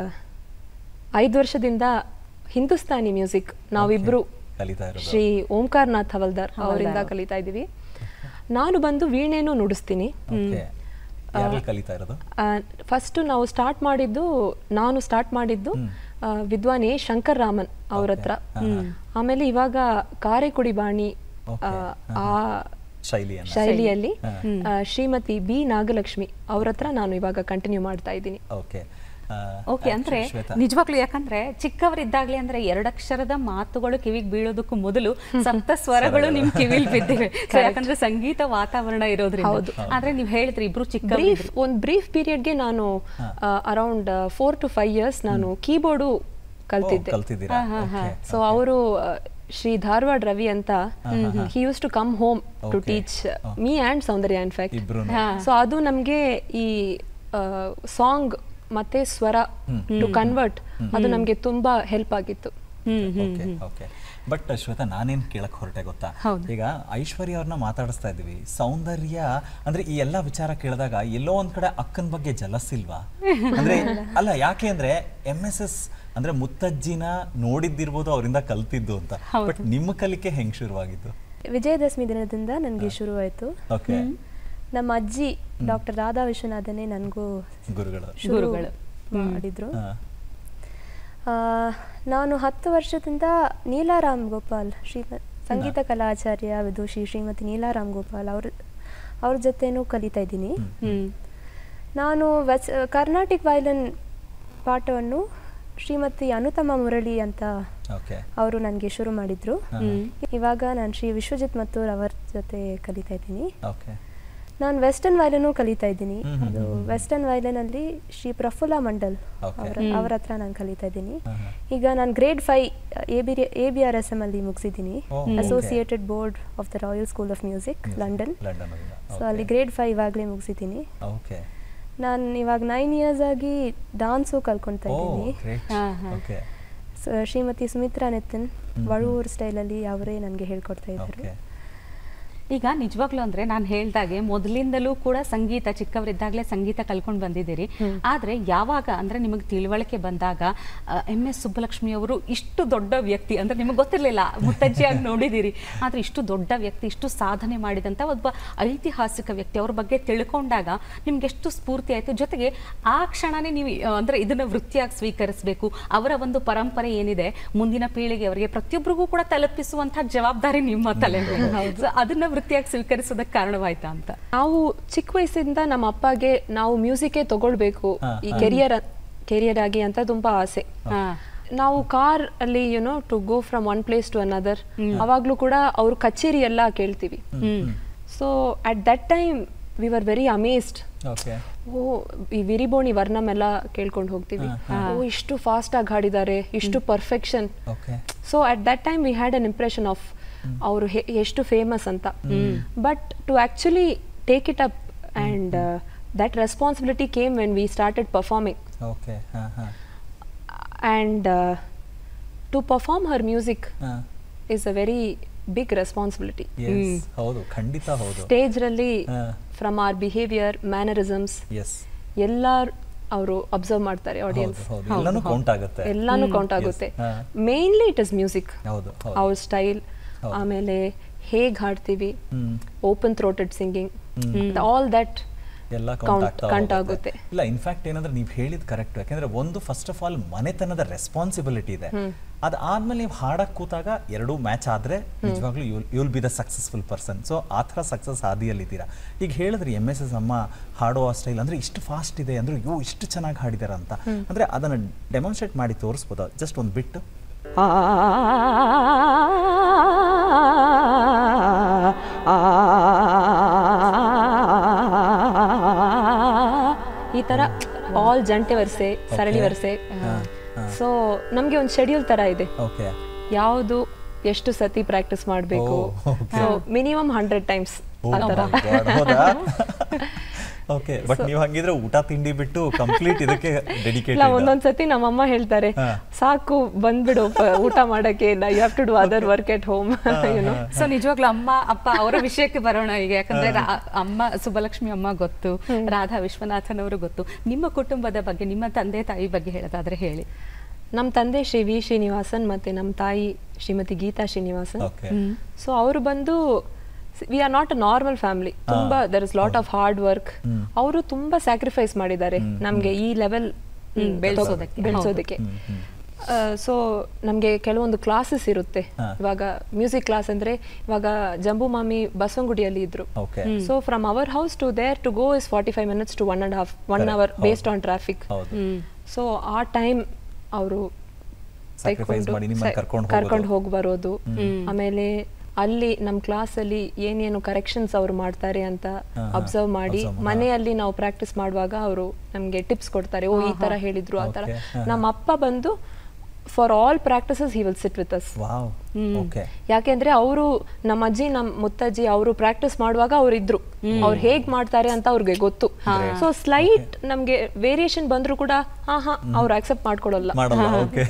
ಐದು ವರ್ಷದಿಂದ ಹಿಂದೂಸ್ತಾನಿ ಮ್ಯೂಸಿಕ್ ನಾವಿಬ್ರು ಕಲಿತಾ ಇರೋದು. ಶ್ರೀ ಓಂಕಾರ್ನಾಥ್ ಹವಲ್ದಾರ್ ಅವರಿಂದ ಕಲಿತಾ ಇದ್ದೀವಿ ನಾನು ಬಂದು ವೀಣೆನೂ ನುಡಿಸ್ತೀನಿ ಓಕೆ ಯಾರಲ್ಲಿ ಕಲಿತಾ ಇರೋದು ಫಸ್ಟ್ ನಾವು ಸ್ಟಾರ್ಟ್ ಮಾಡಿದ್ದು ನಾನು ಸ್ಟಾರ್ಟ್ ಮಾಡಿದ್ದು ಆ, ವಿದ್ವಾನ್ ಎ ಶಂಕರ್ ರಾಮನ್ ಅವ್ರ ಹತ್ರ ಆಮೇಲೆ ಇವಾಗ ಕಾರೆಕುಡಿ ಬಾಣಿ ಆ, Okay. ಆ ಶೈಲಿಯನ್ನ ಶೈಲಿಯಲ್ಲಿ ಹಾ. ಆ, ಶ್ರೀಮತಿ ಬಿ ನಾಗಲಕ್ಷ್ಮಿ ಅವ್ರ ಹತ್ರ ನಾನು ಇವಾಗ ಕಂಟಿನ್ಯೂ ಮಾಡ್ತಾ ಇದ್ದೀನಿ ಓಕೆ ಓಕೆ ಅಂದ್ರೆ ನಿಜವಾಗ್ಲೂ ಯಾಕಂದ್ರೆ ಚಿಕ್ಕವರಿದ್ದಾಗ್ಲೇ ಅಂದ್ರೆ ಎರಡಕ್ಷರದ ಮಾತುಗಳು ಕಿವಿಗೆ ಬೀಳೋದಕ್ಕೂ ಮೊದಲು ಸಪ್ತ ಸ್ವರಗಳು ನಿಮ್ ಕಿವಿಲ್ ಬಿದ್ದಿವೆ So, ಯಾಕಂದ್ರೆ ಸಂಗೀತ ವಾತಾವರಣ ಇರೋದ್ರಿಂದ ಆದ್ರೆ ನೀವ್ ಹೇಳಿದ್ರಿ ಇಬ್ರು ಚಿಕ್ಕ ಬ್ರೀಫ್ ಒಂದು ಬ್ರೀಫ್ ಪೀರಿಯಡ್ಗೆ ನಾನು around four to five years ನಾನು ಕೀಬೋರ್ಡು ಕಲ್ತಿದ್ದೆ ಕಲ್ತಿದ್ದೀರಾ ಓಕೆ ಸೊ ಅವರು ಶ್ರೀ ಧಾರವಾಡ ರವಿ ಅಂತ he used to come home to Okay. Teach me and Soundarya in fact ಇಬ್ರೂನು. ಸೊ ಅದು ನಮಗೆ ಈ ಸಾಂಗ್ ಮತ್ತೆ ಸ್ವರ ಟು ಕನ್ವರ್ಟ್ ಅದು ನಮಗೆ ತುಂಬಾ ಹೆಲ್ಪ್ ಆಗಿತ್ತು ಓಕೆ ಓಕೆ ಬಟ್ ಶ್ವೇತಾ ನಾನೇನ್ ಕೇಳಕ್ ಹೊರಟೆ ಗೊತ್ತಾ ಹೌದು. ಈಗ ಐಶ್ವರ್ಯ ಅವ್ರನ್ನ ಮಾತಾಡಿಸ್ತಾ ಇದೀವಿ ಸೌಂದರ್ಯ ಅಂದ್ರೆ ಈ ಎಲ್ಲಾ ವಿಚಾರ ಕೇಳಿದಾಗ ಎಲ್ಲೋ ಒಂದ್ ಕಡೆ ಅಕ್ಕನ ಬಗ್ಗೆ ಜಲಸ್ಸಿಲ್ವಾ ಅಂದ್ರೆ ಅಲ್ಲ ಯಾಕೆ ಅಂದ್ರೆ ಎಂ ಎಸ್ ಎಸ್ ಅಂದ್ರೆ ಮುತ್ತಜ್ಜಿನ ನೋಡಿದ್ದಿರ್ಬೋದು ಅವರಿಂದ ಕಲ್ತಿದ್ದು ಅಂತ ಬಟ್ ನಿಮ್ಮ ಕಲಿಕೆ ಹೆಂಗ್ ಶುರುವಾಗಿದ್ದು ವಿಜಯದಶಮಿ ದಿನದಿಂದ ನನಗೆ ಶುರುವಾಯಿತು ಓಕೆ ನಮ್ಮ ಅಜ್ಜಿ ಡಾಕ್ಟರ್ ರಾಧಾ ವಿಶ್ವನಾಥನೇ ನನಗೂ ಗುರುಗಳು ಶುರು ಗುರುಗಳು. ಮಾಡಿದ್ರು ಹಾ. ಆ, ನಾನು ಹತ್ತು ವರ್ಷದಿಂದ ನೀಲಾರಾಮ್ ಗೋಪಾಲ್ ಶ್ರೀ ಸಂಗೀತ ಕಲಾಚಾರ್ಯ ವಿದುಷಿ ಶ್ರೀಮತಿ ನೀಲಾರಾಮ್ ಗೋಪಾಲ್ ಅವ್ರ ಅವ್ರ ಜೊತೆನೂ ಕಲಿತಾ ಇದ್ದೀನಿ ಹ್ಮ್ ನಾನು ವೆಸ್ ಕರ್ನಾಟಿಕ್ ವಯಲಿನ್ ಪಾಠವನ್ನು ಶ್ರೀಮತಿ ಅನುತಮ ಮುರಳಿ ಅಂತ ಓಕೆ ಅವರು ನನಗೆ ಶುರು ಮಾಡಿದ್ರು ಇವಾಗ ನಾನು ಶ್ರೀ ವಿಶ್ವಜಿತ್ ಮತ್ತೂರ್ ಅವರ ಜೊತೆ ಕಲಿತಾ ಇದ್ದೀನಿ ಓಕೆ ನಾನು ವೆಸ್ಟರ್ನ್ ವಯಲಿನೂ ಕಲಿತಾ ಇದ್ದೀನಿ ಹ್ಮ್, ಹ್ಮ್, ಅದು ಹ್ಮ್, ಹ್ಮ್. ವೆಸ್ಟರ್ನ್ ವಯಲಿನಲ್ಲಿ ಶ್ರೀ ಪ್ರಫುಲ್ಲ ಮಂಡಲ್ Okay. ಅವರ ಅವ್ರ ಹತ್ರ ನಾನು ಕಲಿತಾ ಇದ್ದೀನಿ ಹಾ, ಹಾ. ಈಗ ನಾನು grade five A B A B R S M ಅಲ್ಲಿ ಮುಗಿಸಿದ್ದೀನಿ ಓ, okay. Associated board of the royal school of music London London so ಅಲ್ಲಿ ಗ್ರೇಡ್ ಫೈವ್ ಇವಾಗಲೇ ಮುಗಿಸಿದ್ದೀನಿ ಓಕೆ ನಾನು ಇವಾಗ ನೈನ್ ಇಯರ್ಸ್ ಆಗಿ ಡಾನ್ಸು ಕಲ್ಕೊತಾ ಓ ಇದ್ದೀನಿ ಗ್ರೇಟ್ ಹಾ, ಹಾ. Okay so Shrimati Sumitra Nitin hmm, Vazhuvoor ಸ್ಟೈಲಲ್ಲಿ ಅವರೇ ನನಗೆ ಹೇಳ್ಕೊಡ್ತಾ ಇದ್ದಾರೆ ಓಕೆ ಈಗ ನಿಜವಾಗ್ಲೂ ಅಂದ್ರೆ ನಾನು ಹೇಳ್ದಾಗೆ ಮೊದಲಿಂದಲೂ ಕೂಡ ಸಂಗೀತ ಚಿಕ್ಕವರಿದ್ದಾಗಲೇ ಸಂಗೀತ ಕಲ್ಕೊಂಡು ಬಂದಿದ್ದೀರಿ ಆದ್ರೆ ಯಾವಾಗ ಅಂದ್ರೆ ನಿಮಗೆ ತಿಳುವಳಿಕೆ ಬಂದಾಗ ಎಂ ಎಸ್ ಸುಬ್ಬಲಕ್ಷ್ಮಿ ಅವರು ಇಷ್ಟು ದೊಡ್ಡ ವ್ಯಕ್ತಿ ಅಂದ್ರೆ ನಿಮಗೆ ಗೊತ್ತಿರಲಿಲ್ಲ ಮುತ್ತಜ್ಜಿಯಾಗಿ ನೋಡಿದ್ದೀರಿ ಆದ್ರೆ ಇಷ್ಟು ದೊಡ್ಡ ವ್ಯಕ್ತಿ ಇಷ್ಟು ಸಾಧನೆ ಮಾಡಿದಂತ ಒಬ್ಬ ಐತಿಹಾಸಿಕ ವ್ಯಕ್ತಿ ಅವ್ರ ಬಗ್ಗೆ ತಿಳ್ಕೊಂಡಾಗ ನಿಮ್ಗೆ ಎಷ್ಟು ಸ್ಫೂರ್ತಿ ಆಯ್ತು ಜೊತೆಗೆ ಆ ಕ್ಷಣನೇ ನೀವು ಆ, ಅಂದ್ರೆ ಇದನ್ನ ವೃತ್ತಿಯಾಗಿ ಸ್ವೀಕರಿಸಬೇಕು ಅವರ ಒಂದು ಪರಂಪರೆ ಏನಿದೆ ಮುಂದಿನ ಪೀಳಿಗೆಯವರಿಗೆ ಪ್ರತಿಯೊಬ್ಬರಿಗೂ ಕೂಡ ತಲುಪಿಸುವಂತಹ ಜವಾಬ್ದಾರಿ ನಿಮ್ಮ ತಲೆ ಮೇಲೆ. So, ಅದನ್ನ ವೃತ್ತಿಯಾಗಿ ಸ್ವೀಕರಿಸೋದಕ್ಕೆ ಕಾರಣವಾಯ್ತಾ ಅಂತ ನಾವು ಚಿಕ್ಕ ವಯಸ್ಸಿಂದ ನಮ್ಮ ಅಪ್ಪಗೆ ನಾವು ಮ್ಯೂಸಿಕ್ಕೇ ತಗೊಳ್ಬೇಕು ಹಾ, ಈ ಕೆರಿಯರ್ ಕೆರಿಯರ್ ಆಗಿ ಅಂತ ತುಂಬಾ ಆಸೆ ಹಾ. ನಾವು ಕಾರ್ ಅಲ್ಲಿ you know to go from one place to another ಅವಾಗ್ಲೂ ಕೂಡ ಅವ್ರ ಕಚೇರಿ ಎಲ್ಲ ಕೇಳ್ತೀವಿ so at that time we are very amazed okay ಓ ಈ ವಿರಿಬೋಣಿ ವರ್ಣಮ್ ಎಲ್ಲ ಕೇಳ್ಕೊಂಡು ಹೋಗ್ತೀವಿ ಓ ಇಷ್ಟು ಫಾಸ್ಟ್ ಆಗಿ ಹಾಡಿದ್ದಾರೆ ಇಷ್ಟು perfection okay so at that time we had an impression of ಅವರು ಎಷ್ಟು ಫೇಮಸ್ ಅಂತ but to actually take it up and that responsibility came when we started performing okay ಹಾಂ ಹಾಂ and to perform her music ಹಾಂ is a very big responsibility yes ಹೌದು ಖಂಡಿತ ಹೌದು ಸ್ಟೇಜ್ರಲ್ಲಿ ಹಾ. From our behaviour mannerisms yes ಎಲ್ಲ ಅವರು ಅಬ್ಸರ್ವ್ ಮಾಡ್ತಾರೆ ಆಡಿಯನ್ಸ್ ಹೌದು ಹೌದು ಎಲ್ಲಾನು ಕೌಂಟ್ ಆಗುತ್ತೆ ಎಲ್ಲಾನು ಕೌಂಟ್ ಆಗುತ್ತೆ ಹಾ. ಮೇನ್ಲಿ ಇಟ್ ಇಸ್ ಮ್ಯೂಸಿಕ್ ಹೌದು ಹೌದು ಅವ್ರ ಸ್ಟೈಲ್ ಹೌದು. ಆಮೇಲೆ ಹೇಗ್ ಹಾಡ್ತೀವಿ hmm open throated singing all that ಎಲ್ಲ Count- ಕೌಂಟ್ ಆಗ್ತಾ count ಹೋಗುತ್ತೆ. ಆಗುತ್ತೆ. ಇಲ್ಲ ಇನ್ಫ್ಯಾಕ್ಟ್ ಏನಂದ್ರೆ ನೀವು ಹೇಳಿದ್ ಕರೆಕ್ಟ್ ಯಾಕಂದ್ರೆ ಒಂದು ಫಸ್ಟ್ ಆಫ್ ಆಲ್ ಮನೆತನದ ರೆಸ್ಪಾನ್ಸಿಬಿಲಿಟಿ ಇದೆ ಅದಾದ್ಮೇಲೆ ನೀವು ಹಾಡಕ್ ಕೂತಾಗ ಎರಡೂ ಮ್ಯಾಚ್ ಆದ್ರೆ ನಿಜವಾಗ್ಲೂ you'll you'll be the successful person so ಆ ಥರ ಸಕ್ಸಸ್ ಹಾದಿಯಲ್ಲಿದ್ದೀರಾ ಈಗ ಹೇಳಿದ್ರಿ ಎಮ್ ಎಸ್ ಎಸ್ ಅಮ್ಮ ಹಾಡುವ ಸ್ಟೈಲ್ ಅಂದ್ರೆ ಇಷ್ಟು ಫಾಸ್ಟ್ ಇದೆ ಅಂದ್ರೆ ಯೋ ಇಷ್ಟು ಚೆನ್ನಾಗಿ ಹಾಡಿದಾರ ಅಂತ ಅಂದ್ರೆ ಅದನ್ನ ಡೆಮಾನ್ಸ್ಟ್ರೇಟ್ ಮಾಡಿ ತೋರಿಸ್ಬೋದಾ ಜಸ್ಟ್ ಒಂದು ಬಿಟ್ಟು ಈ ತರ ಆಲ್ ಜಂಟೆ ವರ್ಸೆ ಸರಳಿ ವರ್ಸೆ ಸೊ ನಮ್ಗೆ ಒಂದು ಶೆಡ್ಯೂಲ್ ತರ ಇದೆ ಓಕೆ ಯಾವುದು ಎಷ್ಟು ಸತಿ ಪ್ರಾಕ್ಟೀಸ್ ಮಾಡಬೇಕು Oh, okay. So minimum hundred times ಆ ಥರ ಓಕೆ ಬಟ್ ನೀವು ಹಂಗಿದ್ರೆ ಊಟ ತಿಂಡಿ ಬಿಟ್ಟು ಕಂಪ್ಲೀಟ್ ಇದಕ್ಕೆ ಡೆಡಿಕೇಟ್ ಇಲ್ಲ ಒಂದೊಂದ್ಸತಿ ನಮ್ಮಮ್ಮ ಹೇಳ್ತಾರೆ ಹಾ. ಸಾಕು ಬಂದ್ಬಿಡು ಪ- ಊಟ ಮಾಡಕ್ಕೆ you have to do other work at home you know so ನಿಜವಾಗ್ಲೂ ಅಮ್ಮ ಅಪ್ಪ ಅವರ ವಿಷಯಕ್ಕೆ ಬರೋಣ ಈಗ ಯಾಕಂದ್ರೆ ರಾ- ಅಮ್ಮ ಸುಬ್ಬಲಕ್ಷ್ಮಿ ಅಮ್ಮ ಗೊತ್ತು ರಾಧಾ ವಿಶ್ವನಾಥನ್ ಅವರು ಗೊತ್ತು ನಿಮ್ಮ ಕುಟುಂಬದ ಬಗ್ಗೆ ನಿಮ್ಮ ತಂದೆ ತಾಯಿ ಬಗ್ಗೆ ಹೇಳೋದಾದ್ರೆ ಹೇಳಿ ನಮ್ಮ ತಂದೆ ಶ್ರೀ ವಿ ಶ್ರೀನಿವಾಸನ್ ಮತ್ತೆ ನಮ್ಮ ತಾಯಿ ಶ್ರೀಮತಿ ಗೀತಾ ಶ್ರೀನಿವಾಸನ್ ಓಕೆ ಸೊ ಅವರು ಬಂದು we are not a normal family ತುಂಬಾ there is lot of hard work ಅವರು ತುಂಬಾ ಸ್ಯಾಕ್ರಿಫೈಸ್ ಮಾಡಿದ್ದಾರೆ ನಮ್ಗೆ ಈ ಲೆವೆಲ್ ಬೆಳ್ಸೋದಕ್ಕೆ. ಬೆಳೆಸೋದಕ್ಕೆ ಸೊ ನಮಗೆ ಕೆಲವೊಂದು ಕ್ಲಾಸಸ್ ಇರುತ್ತೆ ಹಾ. ಇವಾಗ ಮ್ಯೂಸಿಕ್ ಕ್ಲಾಸ್ ಅಂದ್ರೆ ಇವಾಗ ಜಂಬೂ ಮಾಮಿ ಬಸವನಗುಡಿಯಲ್ಲಿ ಇದ್ರು okay so from our house to there to go is forty five minutes to one and half one Correct. Hour ಹೌದು. ಬೇಸ್ಡ್ ಆನ್ ಟ್ರಾಫಿಕ್ ಹೌದು ಸೊ ಆ ಟೈಮ್ ಅವರು Sacrifice ಮಾಡಿ ನಿಮ್ಮನ್ನ ಕರ್ಕೊಂಡು ಕರ್ಕೊಂಡು ಹೋಗೋದು. ಹೋಗಿ ಬರೋದು ಆಮೇಲೆ ಅಲ್ಲಿ ನಮ್ಮ ಕ್ಲಾಸಲ್ಲಿ ಏನೇನು ಕರೆಕ್ಷನ್ಸ್ ಅವ್ರು ಮಾಡ್ತಾರೆ ಅಂತ ಹಾ, ಹಾ. ಅಬ್ಸರ್ವ್ ಮಾಡಿ Observe ಮಾಡಿ. ಮನೆಯಲ್ಲಿ ನಾವು ಪ್ರಾಕ್ಟೀಸ್ ಮಾಡುವಾಗ ಅವರು ನಮ್ಗೆ ಟಿಪ್ಸ್ ಕೊಡ್ತಾರೆ ಓ ಈ ತರ ಹೇಳಿದ್ರು ಆ ತರ Okay. ಹಾ, ನಮ್ಮ ಅಪ್ಪ ಬಂದು for all practices he will sit with us wow okay ಯಾಕೆಂದ್ರೆ ಅವರು ನಮ್ಮ ಅಜ್ಜಿ ನಮ್ಮ ಮುತ್ತಜ್ಜಿ ಅವರು ಪ್ರಾಕ್ಟೀಸ್ ಮಾಡುವಾಗ ಅವ್ರು ಇದ್ರು ಅವ್ರು ಹೇಗ್ ಮಾಡ್ತಾರೆ ಅಂತ ಅವ್ರಿಗೆ ಗೊತ್ತು ಸೊ ಸ್ಲೈಟ್ ನಮ್ಗೆ ವೇರಿಯೇಷನ್ ಬಂದ್ರು ಕೂಡ ಹಾ ಹಾ ಅವ್ರು ಅಕ್ಸೆಪ್ಟ್ ಮಾಡ್ಕೊಡಲ್ಲ ಮಾಡಲ್ಲ ಓಕೆ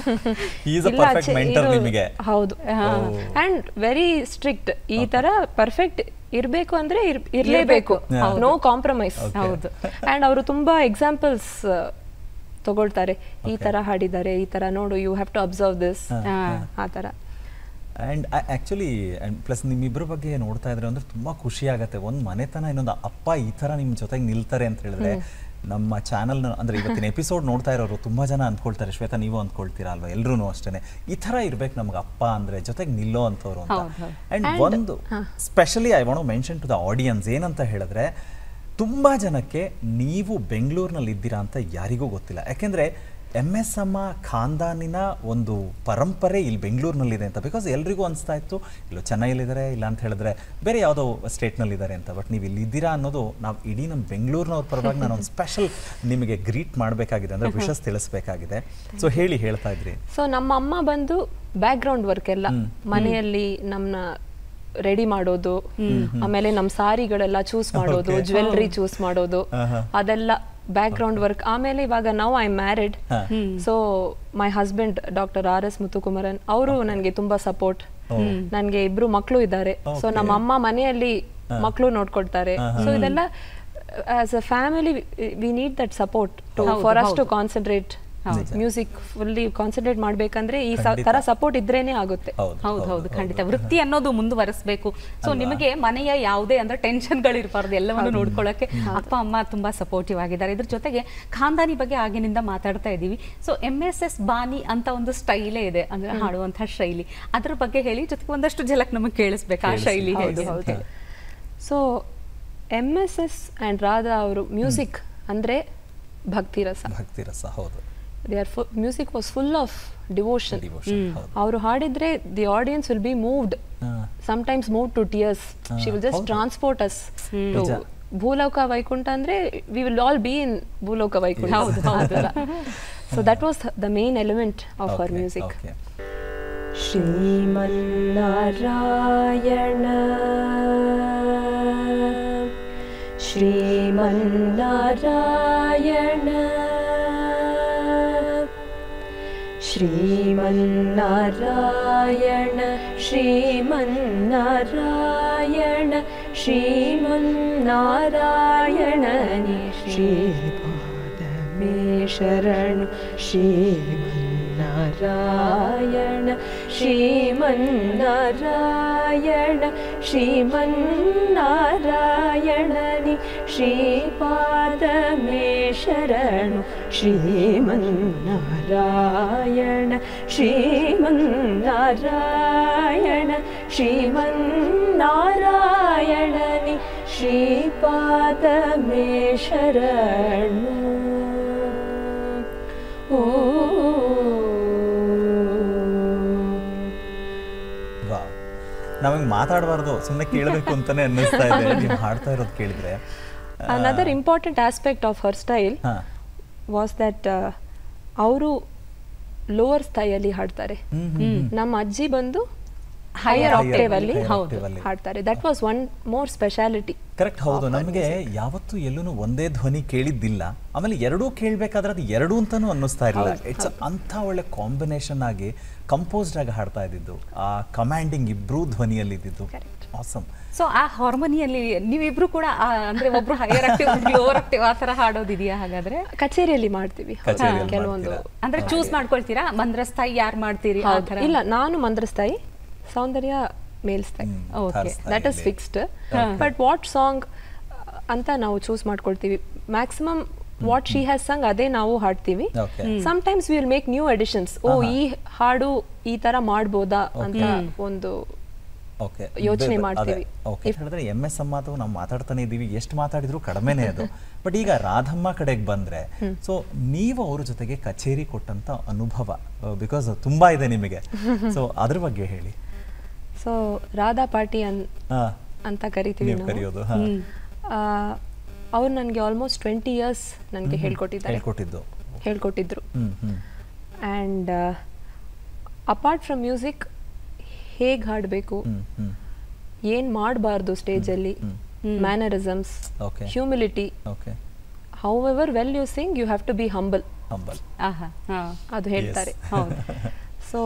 ಈಸ್ ಅ ಇಲ್ಲ, ಪರ್ಫೆಕ್ಟ್ ಚೆ- ಮೆಂಟರ್ ಇದು- ನಿಮಗೆ ಹೌದು ಅಂಡ್ ವೆರಿ ಸ್ಟ್ರಿಕ್ಟ್ ಈ ತರ ಪರ್ಫೆಕ್ಟ್ ಇರ್ಬೇಕು ಅಂದ್ರೆ ಇರ್- ಇರ್ಲೇಬೇಕು Yeah. No compromise Okay. ಹೌದು ಅಂಡ್ ಅವರು ತುಂಬಾ ಎಕ್ಸಾಂಪಲ್ಸ್ ತಗೊಳ್ತಾರೆ ಈ ತರ ಹಾಡಿದ್ದಾರೆ ಈ ತರ ನೋಡು you have to observe this ಆ ತರ ಆ್ಯಂಡ್ ಆ್ಯಕ್ಚುಲಿ ಆ್ಯಂಡ್ ಪ್ಲಸ್ ನಿಮ್ಮಿಬ್ಬರ ಬಗ್ಗೆ ನೋಡ್ತಾ ಇದ್ರೆ ಅಂದ್ರೆ ತುಂಬ ಖುಷಿ ಆಗುತ್ತೆ ಒಂದು ಮನೆತನ ಇನ್ನೊಂದು ಅಪ್ಪ ಈ ಥರ ನಿಮ್ಮ ಜೊತೆಗೆ ನಿಲ್ತಾರೆ ಅಂತ ಹೇಳಿದ್ರೆ ನಮ್ಮ ಚಾನಲ್ನ ಅಂದ್ರೆ ಇವತ್ತಿನ ಎಪಿಸೋಡ್ ನೋಡ್ತಾ ಇರೋರು ತುಂಬ ಜನ ಅಂದ್ಕೊಳ್ತಾರೆ ಶ್ವೇತಾ ನೀವು ಅಂದ್ಕೊಳ್ತೀರಾ ಅಲ್ವಾ ಎಲ್ಲರೂ ಅಷ್ಟೇ ಈ ಥರ ಇರ್ಬೇಕು ನಮ್ಗೆ ಅಪ್ಪ ಅಂದ್ರೆ ಜೊತೆಗೆ ನಿಲ್ಲೋ ಅಂಥವ್ರು ಅಂತ ಹೌದು, ಹೌದು. ಆ್ಯಂಡ್ ಒಂದು specially I want mention to the audience ಏನಂತ ಹೇಳಿದ್ರೆ ತುಂಬ ಜನಕ್ಕೆ ನೀವು ಬೆಂಗಳೂರಿನಲ್ಲಿ ಇದ್ದೀರಾ ಅಂತ ಯಾರಿಗೂ ಗೊತ್ತಿಲ್ಲ ಯಾಕೆಂದ್ರೆ ಎಮ್ ಎಸ್ ಅಮ್ಮ ಖಾನ್ದಾನಿನ ಒಂದು ಪರಂಪರೆ ಇಲ್ಲಿ ಬೆಂಗಳೂರಿನಲ್ಲಿದೆ ಅಂತ ಬಿಕಾಸ್ ಎಲ್ರಿಗೂ ಅನಿಸ್ತಾ ಇತ್ತು ಇಲ್ಲೋ ಚೆನ್ನೈಲಿದ್ದಾರೆ ಇಲ್ಲ ಅಂತ ಹೇಳಿದ್ರೆ ಬೇರೆ ಯಾವುದೋ ಸ್ಟೇಟ್ನಲ್ಲಿದ್ದಾರೆ ಅಂತ ಬಟ್ ನೀವು ಇಲ್ಲಿ ಇದ್ದೀರಾ ಅನ್ನೋದು ನಾವು ಇಡೀ ನಮ್ಮ ಬೆಂಗಳೂರಿನವ್ರ ಪರವಾಗಿ ನಾನು ಒಂದು ಸ್ಪೆಷಲ್ ನಿಮಗೆ ಗ್ರೀಟ್ ಮಾಡಬೇಕಾಗಿದೆ ಅಂದರೆ ವಿಶಸ್ ತಿಳಿಸ್ಬೇಕಾಗಿದೆ ಸೊ ಹೇಳಿ ಹೇಳ್ತಾ ಇದ್ರಿ ಸೊ ನಮ್ಮ ಅಮ್ಮ ಬಂದು ಬ್ಯಾಕ್ ಗ್ರೌಂಡ್ ವರ್ಕ್ ಎಲ್ಲ ಮನೆಯಲ್ಲಿ ನಮ್ನ ರೆಡಿ ಮಾಡೋದು ಆಮೇಲೆ ನಮ್ಮ ಸಾರಿಗಳೆಲ್ಲ ಚೂಸ್ ಮಾಡೋದು Okay. ಜ್ಯುವೆಲ್ರಿ ಚೂಸ್ ಮಾಡೋದು ಆಹಾ. ಅದೆಲ್ಲ ಬ್ಯಾಕ್ ಗ್ರೌಂಡ್ ವರ್ಕ್ ಆಮೇಲೆ ಇವಾಗ ನಾವು ಐ ಮ್ಯಾರಿಡ್ ಹಾ. So my husband doctor R S Muthukumaran ಅವರು ನನಗೆ ತುಂಬಾ ಸಪೋರ್ಟ್ ನನಗೆ ಇಬ್ರು ಮಕ್ಕಳು ಇದ್ದಾರೆ ಸೊ Okay. ನಮ್ಮ ಅಮ್ಮ ಮನೆಯಲ್ಲಿ ಮಕ್ಕಳು ನೋಡ್ಕೊಳ್ತಾರೆ ಸೊ ಇದೆಲ್ಲ as a family we need that support to ಹೌದು, ಫಾರ್ ಅಸ್ ಟು ಹೌದು. ಕಾನ್ಸಂಟ್ರೇಟ್ ಮ್ಯೂಸಿಕ್ ಫುಲ್ಲಿ ಕಾನ್ಸಂಟ್ರೇಟ್ ಮಾಡ್ಬೇಕಂದ್ರೆ ಈ ಸ- ಖಂಡಿತ. ತರ ಸಪೋರ್ಟ್ ಇದ್ರೇನೆ ಆಗುತ್ತೆ ಹೌದು ಹೌದು ಹೌದು ಖಂಡಿತ ವೃತ್ತಿ ಅನ್ನೋದು ಮುಂದುವರಿಸಬೇಕು ಸೊ ನಿಮಗೆ ಮನೆಯ ಯಾವುದೇ ಅಂದ್ರೆ ಟೆನ್ಷನ್ಗಳಿರಬಾರ್ದು ಎಲ್ಲವನ್ನು ನೋಡ್ಕೊಳ್ಳೋಕೆ ಅಪ್ಪ ಅಮ್ಮ ತುಂಬಾ ಸಪೋರ್ಟಿವ್ ಆಗಿದ್ದಾರೆ ಇದ್ರ ಜೊತೆಗೆ ಖಾನ್ದಾನಿ ಬಗ್ಗೆ ಆಗಿನಿಂದ ಮಾತಾಡ್ತಾ ಇದ್ದೀವಿ ಸೊ ಎಮ್ ಎಸ್ ಎಸ್ ಬಾನಿ ಅಂತ ಒಂದು ಸ್ಟೈಲೇ ಇದೆ ಅಂದ್ರೆ ಹಾಡುವಂತಹ ಶೈಲಿ ಅದ್ರ ಬಗ್ಗೆ ಹೇಳಿ ಜೊತೆಗೆ ಒಂದಷ್ಟು ಜಲಕ್ ನಮಗೆ ಕೇಳಿಸ್ಬೇಕು ಆ ಕೇಳಿಸಿ. ಶೈಲಿ ಹೌದು ಹೇಗೆ ಅಂತ ಹೌದು ಹೇಳಿ. So M S S and Radha ಅವರು ಮ್ಯೂಸಿಕ್ ಅಂದರೆ ಭಕ್ತಿ ರಸ ಭಕ್ತಿ ರಸ ಹೌದು they are music was full of devotion devotion ಹೌದು ಅವರು ಹಾಡಿದ್ರೆ the audience will be moved ಹಾ. Sometimes move to tears she will just ಹೌದು. ಟ್ರಾನ್ಸ್ಪೋರ್ಟ್ ಅಸ್ ಟು ನಿಜ. ಭೂಲೋಕ ವೈಕುಂಠ ಅಂದ್ರೆ we will all be in Bhuloka Vaikuntha ಹೌದು, ಹೌದು. So that was the main element of our Okay, music okay. Sriman Narayana Srimannarayana Srimannarayana Srimannarayana श्रीमन्नारायणनि श्रीपादमे शरणु श्रीमन्नारायण श्रीमन्नारायण श्रीमन्नारायणनि श्रीपादमे शरणु श्रीमन्नारायण श्रीमन्नारायण श्रीमन्नारायणनि श्रीपादमे शरणु ओ ವಾವ್ ನಾವಂಗ್ ಮಾತಾಡಬಾರ್ದು ಸುಮ್ಮನೆ ಕೇಳಬೇಕು ಅಂತಾನೆ ಅನ್ನಿಸ್ತಾ ಇದೆ ನೀವು ಹಾಡ್ತಾ ಇರೋದು ಕೇಳಿದ್ರೆ another important aspect of her style ಹಾ ವಾಸ್ ದಟ್ ಅವರು ಲೋವರ್ ಸ್ಥಾಯಿಯಲ್ಲಿ ಹಾಡ್ತಾರೆ ಹ್ಮ್, ಹ್ಮ್, ನಮ್ಮ ಅಜ್ಜಿ ಬಂದು Higher ಹೈಯರ್ octave ಆಕ್ಟೇವ್ ಅಲ್ಲಿ higher ಹೌದು octave ಅಲ್ಲಿ. ಹಾಡ್ತಾರೆ that was one more speciality correct ಹೌದು ನಮಗೆ ಯಾವತ್ತೂ ಎಲ್ಲೂ ಒಂದೇ ಧ್ವನಿ ಕೇಳಿದ್ದಿಲ್ಲ ಆಮೇಲೆ ಎರಡೂ ಕೇಳಬೇಕಾದ್ರೆ ಅದು ಎರಡು ಅಂತಾನೂ ಅನ್ನಿಸ್ತಾ ಇರಲಿಲ್ಲ ಇಟ್ಸ್ ಅಂಥ ಒಳ್ಳೆ ಕಾಂಬಿನೇಷನ್ ಆಗಿ ಕಂಪೋಸ್ಡ್ ಆಗಿ ಹಾಡ್ತಾ ಇದ್ದಿದ್ದು ಆ ಕಮಾಂಡಿಂಗ್ ಇಬ್ರೂ ಧ್ವನಿಯಲ್ಲಿ ಇದ್ದಿದ್ದು ಆಸಮ್ ಸೊ ಆ ಹಾರ್ಮೋನಿಯಲ್ಲಿ ನೀವಿಬ್ರು ಕೂಡ ಆ, ಅಂದ್ರೆ ಒಬ್ರು ಹೈಯರ್ ಆಕ್ಟಿವ್ ಲೋವರ್ ಆಕ್ಟಿವ್ ಆ ತರ ಹಾಡೋದಿದೆಯಾ ಹಾಗಾದ್ರೆ ಕಚೇರಿಯಲ್ಲಿ ಮಾಡ್ತೀವಿ ಹೌದು, ಕಚೇರಿಯಲ್ಲಿ ಕೆಲವೊಂದು ಮಾಡ್ತೀರಾ? ಅಂದ್ರೆ ಚೂಸ್ ಮಾಡ್ಕೊಳ್ತೀರಾ ಮಂದ್ರಸ್ಥಾಯಿ ಯಾರು ಮಾಡ್ತೀರಿ ಆ ಹೌದು. ಥರ? ಇಲ್ಲ ನಾನು ಮಂದ್ರಸ್ಥಾಯಿ ಸೌಂದರ್ಯ ಮೇಲ್ಸ್ಥಾಯಿ ಹ್ಮ್, Okay. ಥರ್ಡ್ ದಟ್ ಇಸ್ ಸ್ಥಾಯಿಯಲ್ಲಿ. ಫಿಕ್ಸ್ಡ್ ಬಟ್ ವಾಟ್ ಸಾಂಗ್ ಅಂತ ನಾವು ಚೂಸ್ ಮಾಡ್ಕೊಳ್ತೀವಿ maximum what she has sung ಅದೇ ನಾವು ಹಾಡ್ತೀವಿ Okay. Sometimes will make new editions ಓ ಈ ಹಾಡು ಈ ತರ ಮಾಡ್ಬೋದಾ ಅಂತ ಒಂದು ಓಕೆ ಯೋಚ್ನೆ ಮಾಡ್ತೀವಿ. ಓಕೆ ಹೇಳಿದ್ರೆ ಎಮ್ ಎಸ್ ಅಮ್ಮ ಅದು ನಾವು ಮಾತಾಡ್ತಾನೆ ಇದ್ದೀವಿ ಎಷ್ಟು ಮಾತಾಡಿದ್ರು ಕಡಿಮೆನೇ ಅದು ಬಟ್ ಈಗ ರಾಧಮ್ಮ ಕಡೆಗೆ ಬಂದ್ರೆ ಸೊ ನೀವು ಅವ್ರ ಜೊತೆಗೆ ಕಚೇರಿ ಕೊಟ್ಟಂತ ಅನುಭವ ಬಿಕಾಸ್ ತುಂಬಾ ಇದೆ ನಿಮಗೆ ಸೊ ಅದ್ರ ಬಗ್ಗೆ ಹೇಳಿ ಸೊ ರಾಧಾ ಪಾಟಿ ಅನ್ ಹಾ ಅಂತ ಕರಿತೀವಿ ನೀವು ನಾವು ಕರೆಯೋದು ಹಾ ಅವ್ರು ನನಗೆ ಆಲ್ಮೋಸ್ಟ್ ಟ್ವೆಂಟಿ ಇಯರ್ಸ್ ನನಗೆ ಹೇಳ್ಕೊಟ್ಟಿದ್ದಾರೆ ಹೇಳ್ಕೊಟ್ಟಿದ್ದು ಹೇಳ್ಕೊಟ್ಟಿದ್ರು ಹ್ಮ್ ಹ್ಮ್ ಆ್ಯಂಡ್ ಅಪಾರ್ಟ್ ಫ್ರಮ್ ಮ್ಯೂಸಿಕ್ ಹೇಗೆ ಹಾಡಬೇಕು ಹ್ಮ್ ಹ್ಮ್ ಏನು ಮಾಡಬಾರ್ದು ಸ್ಟೇಜಲ್ಲಿ mannerisms Okay. Humility okay however well you sing you have to be humble humble ಆಹಾ, ಹಾ. ಅದು ಹೇಳ್ತಾರೆ ಹೌದು ಸೊ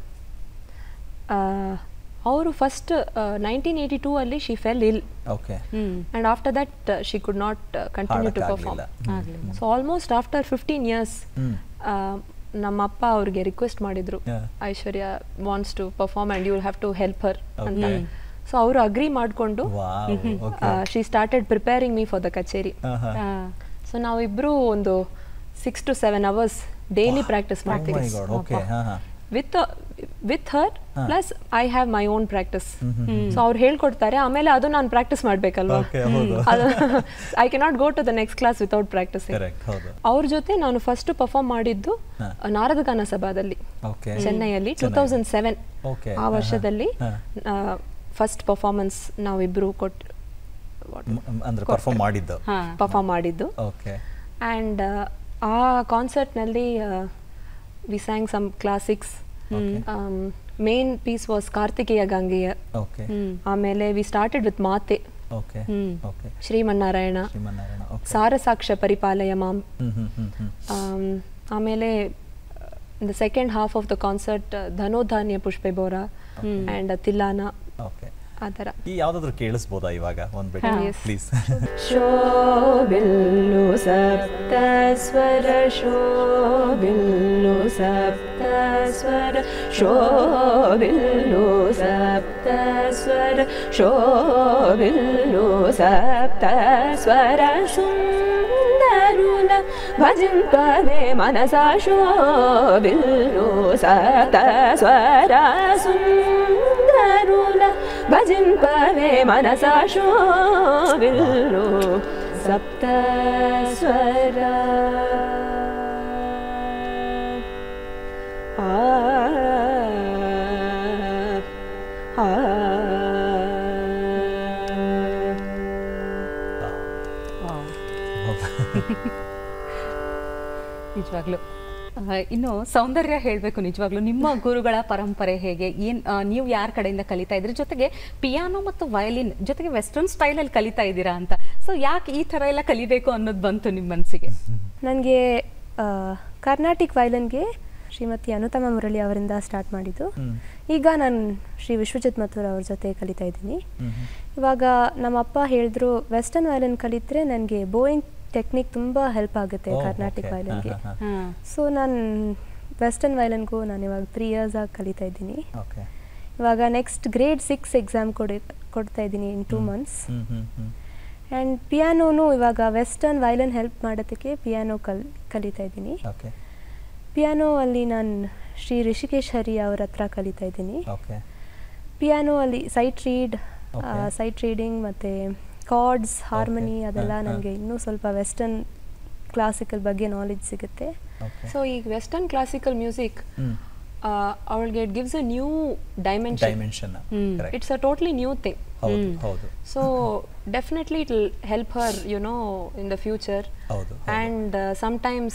ಅವರು ಫಸ್ಟ್ ನೈನ್ಟೀನ್ ಏಯ್ಟಿ ಟೂ ಅಲ್ಲಿ she fell ill okay hmm and after that she could not continue to perform ಹಾಡಕ್ಕಾಗ್ಲಿಲ್ಲ so almost after fifteen years hmm. ನಮ್ಮ ಅಪ್ಪ ಅವ್ರಿಗೆ ರಿಕ್ವೆಸ್ಟ್ ಮಾಡಿದ್ರು Yeah. Aishwarya wants to perform and you have to help her ಅಂತ Okay. ಸೊ ಅವರು agree ಮಾಡಿಕೊಂಡು wow okay she started preparing me for the kacheri ಹಾ ಹಾ ಆ, ಸೊ ನಾವಿಬ್ರು ಒಂದು six to seven hours daily practice my ಮಾಡ್ತೀವಿ ಗಾಡ್ ಓಕೆ ಹಾ ಹಾ with with her plus I have my own practice so ಅವ್ರು ಹೇಳ್ಕೊಡ್ತಾರೆ ಆಮೇಲೆ ಅದು ನಾನು ಪ್ರಾಕ್ಟೀಸ್ ಮಾಡ್ಬೇಕಲ್ವಾ Okay, ಹೌದು. I cannot go to the next class without practising correct ಹೌದು ಅವ್ರ ಜೊತೆ ನಾನು ಫಸ್ಟ್ ಪರ್ಫಾರ್ಮ್ ಮಾಡಿದ್ದು ಹಾ. ನಾರದ ಗಾನ ಸಭಾದಲ್ಲಿ ಓಕೆ ಚೆನ್ನೈಯಲ್ಲಿ two Chennai. Thousand seven Okay, ಆ ಹಾ, ಹಾ. ವರ್ಷದಲ್ಲಿ ಹಾ. ಫಸ್ಟ್ ಪರ್ಫಾರ್ಮೆನ್ಸ್ ನಾವಿಬ್ರು ಕೊಟ್ಟು ಮ್- ಅಂದ್ರೆ ಪರ್ಫಾರ್ಮ್ ಮಾಡಿದ್ದು ಹಾ. ಪರ್ಫಾರ್ಮ್ ಮಾಡಿದ್ದು ಓಕೆ ಆ್ಯಂಡ್ ಆ ಕಾನ್ಸರ್ಟ್ನಲ್ಲಿ we sang some classics main piece was Karthikeya Gangeya okay ಆಮೇಲೆ we started with Maate okay hmm. Okay Srimannarayana Srimannarayana okay ಸಾರಸಾಕ್ಷ ಪರಿಪಾಲಯ ಮಾಂ ಹ್ಮ್ ಹ್ಮ್ ಹ್ಮ್ ಹ್ಮ್ ಆಮ್, ಆಮೇಲೆ the second half of the concert ಧನೋಧಾನ್ಯ ಪುಷ್ಪೆಬೋರ ಆ್ಯಂಡ್ ತಿಲ್ಲಾನ ಓಕೆ ಆ ಥರ ಈ ಯಾವ್ದಾದ್ರು ಕೇಳಿಸ್ಬೋದಾ ಇವಾಗ ಒಂದ್ ಬಿಟ್ಟು Yes. ಪ್ಲೀಸ್ ಶೋಬಿಲ್ಲು ಸಪ್ತ ಸ್ವರ ಶೋಬಿಲ್ಲು ಸಪ್ತ ಸ್ವರ ಶೋಬಿಲ್ಲು ಸಪ್ತ ಸ್ವರ ಶೋಬಿಲ್ಲು ಸಪ್ತ ಸ್ವರ ಸುಂದರುಲ ಭಜಿಂಪವೆ ಮನಸ ಶೋಬಿಲ್ಲು ಸಪ್ತ ಸ್ವರ ಸುಂದರುಲ ಭಜಿಂಪವೆ ಮನಸ ಶೋಬಿಲ್ಲು ಸಪ್ತ ಸ್ವರ ಆ ಆ ನಿಜವಾಗ್ಲು ಆ, ಇನ್ನು ಸೌಂದರ್ಯ ಹೇಳಬೇಕು ನಿಜವಾಗ್ಲು ನಿಮ್ಮ ಗುರುಗಳ ಪರಂಪರೆ ಹೇಗೆ ಏನ್ ಆ, ನೀವು ಯಾರ ಕಡೆಯಿಂದ ಕಲಿತಾ ಇದ್ರಿ ಜೊತೆಗೆ ಪಿಯಾನೋ ಮತ್ತು ವಯಲಿನ್ ಜೊತೆಗೆ ವೆಸ್ಟರ್ನ್ ಸ್ಟೈಲಲ್ಲಿ ಕಲಿತಾ ಇದ್ದೀರಾ ಅಂತ ಸೊ ಯಾಕೆ ಈ ಥರ ಎಲ್ಲ ಕಲಿಬೇಕು ಅನ್ನೋದು ಬಂತು ನಿಮ್ಮ ಮನಸ್ಸಿಗೆ ನನಗೆ ಕರ್ನಾಟಿಕ್ ವೈಲನ್ಗೆ ಶ್ರೀಮತಿ ಅನುತಮ ಮುರಳಿ ಅವರಿಂದ ಸ್ಟಾರ್ಟ್ ಮಾಡಿದ್ದು ಹ್ಮ್. ಈಗ ನಾನು ಶ್ರೀ ವಿಶ್ವಜಿತ್ ಮಥುರ್ ಅವ್ರ ಜೊತೆ ಕಲಿತಾ ಇದ್ದೀನಿ ಹ್ಮ್ ಹ್ಮ್. ಇವಾಗ ನಮ್ಮ ಅಪ್ಪ ಹೇಳಿದ್ರು ವೆಸ್ಟರ್ನ್ ವೈಲನ್ ಕಲಿತ್ರೆ ನನಗೆ ಬೋಯಿಂಗ್ ಟೆಕ್ನಿಕ್ ತುಂಬ ಹೆಲ್ಪ್ ಆಗುತ್ತೆ ಓ, ಕರ್ನಾಟಿಕ್ okay. ವೈಲನ್ಗೆ ಹಾ, ಹಾ, ಹಾ ಸೊ ನಾನು ವೆಸ್ಟರ್ನ್ ವೈಲನ್ಗೂ ನಾನು ಇವಾಗ ತ್ರೀ ಇಯರ್ಸ್ ಆಗಿ ಕಲಿತಾ ಇದ್ದೀನಿ ಓಕೆ ಇವಾಗ ನೆಕ್ಸ್ಟ್ ಗ್ರೇಡ್ ಸಿಕ್ಸ್ ಎಕ್ಸಾಮ್ ಕೊಡಿ ಕೊಡ್ತಾ ಇದ್ದೀನಿ ಇನ್ ಟೂ ಮಂತ್ಸ್ ಹ್ಮ್ ಹ್ಮ್ ಹ್ಮ್ ಆ್ಯಂಡ್ ಪಿಯಾನೋನು ಇವಾಗ ವೆಸ್ಟರ್ನ್ ವೈಲನ್ ಹೆಲ್ಪ್ ಮಾಡೋದಕ್ಕೆ ಪಿಯಾನೋ ಕಲ್ ಕಲಿತಾ ಇದ್ದೀನಿ ಓಕೆ ಪಿಯಾನೋ ಅಲ್ಲಿ ನಾನು ಶ್ರೀ ರಿಷಿಕೇಶ್ ಹರಿ ಅವ್ರ ಹತ್ರ ಕಲಿತಾ ಇದ್ದೀನಿ ಓಕೆ ಪಿಯಾನೋ ಅಲ್ಲಿ sight read Okay. Sight reading ಮತ್ತು ಕಾರ್ಡ್ಸ್ ಹಾರ್ಮನಿ Okay. ಅದೆಲ್ಲ ಹ, ಹ. ನನಗೆ ಇನ್ನೂ ಸ್ವಲ್ಪ ವೆಸ್ಟರ್ನ್ ಕ್ಲಾಸಿಕಲ್ ಬಗ್ಗೆ ನಾಲೆಜ್ ಸಿಗುತ್ತೆ ಓಕೆ ಸೊ ಈಗ ವೆಸ್ಟರ್ನ್ ಕ್ಲಾಸಿಕಲ್ ಮ್ಯೂಸಿಕ್ ಹ್ಮ್ ಅವಳಿಗೆ it gives a new dimension dimension it's a totally new thing ಹೌದು ಹೌದು so definitely it will help her you know in the future ಹೌದು, ಹೌದು. And sometimes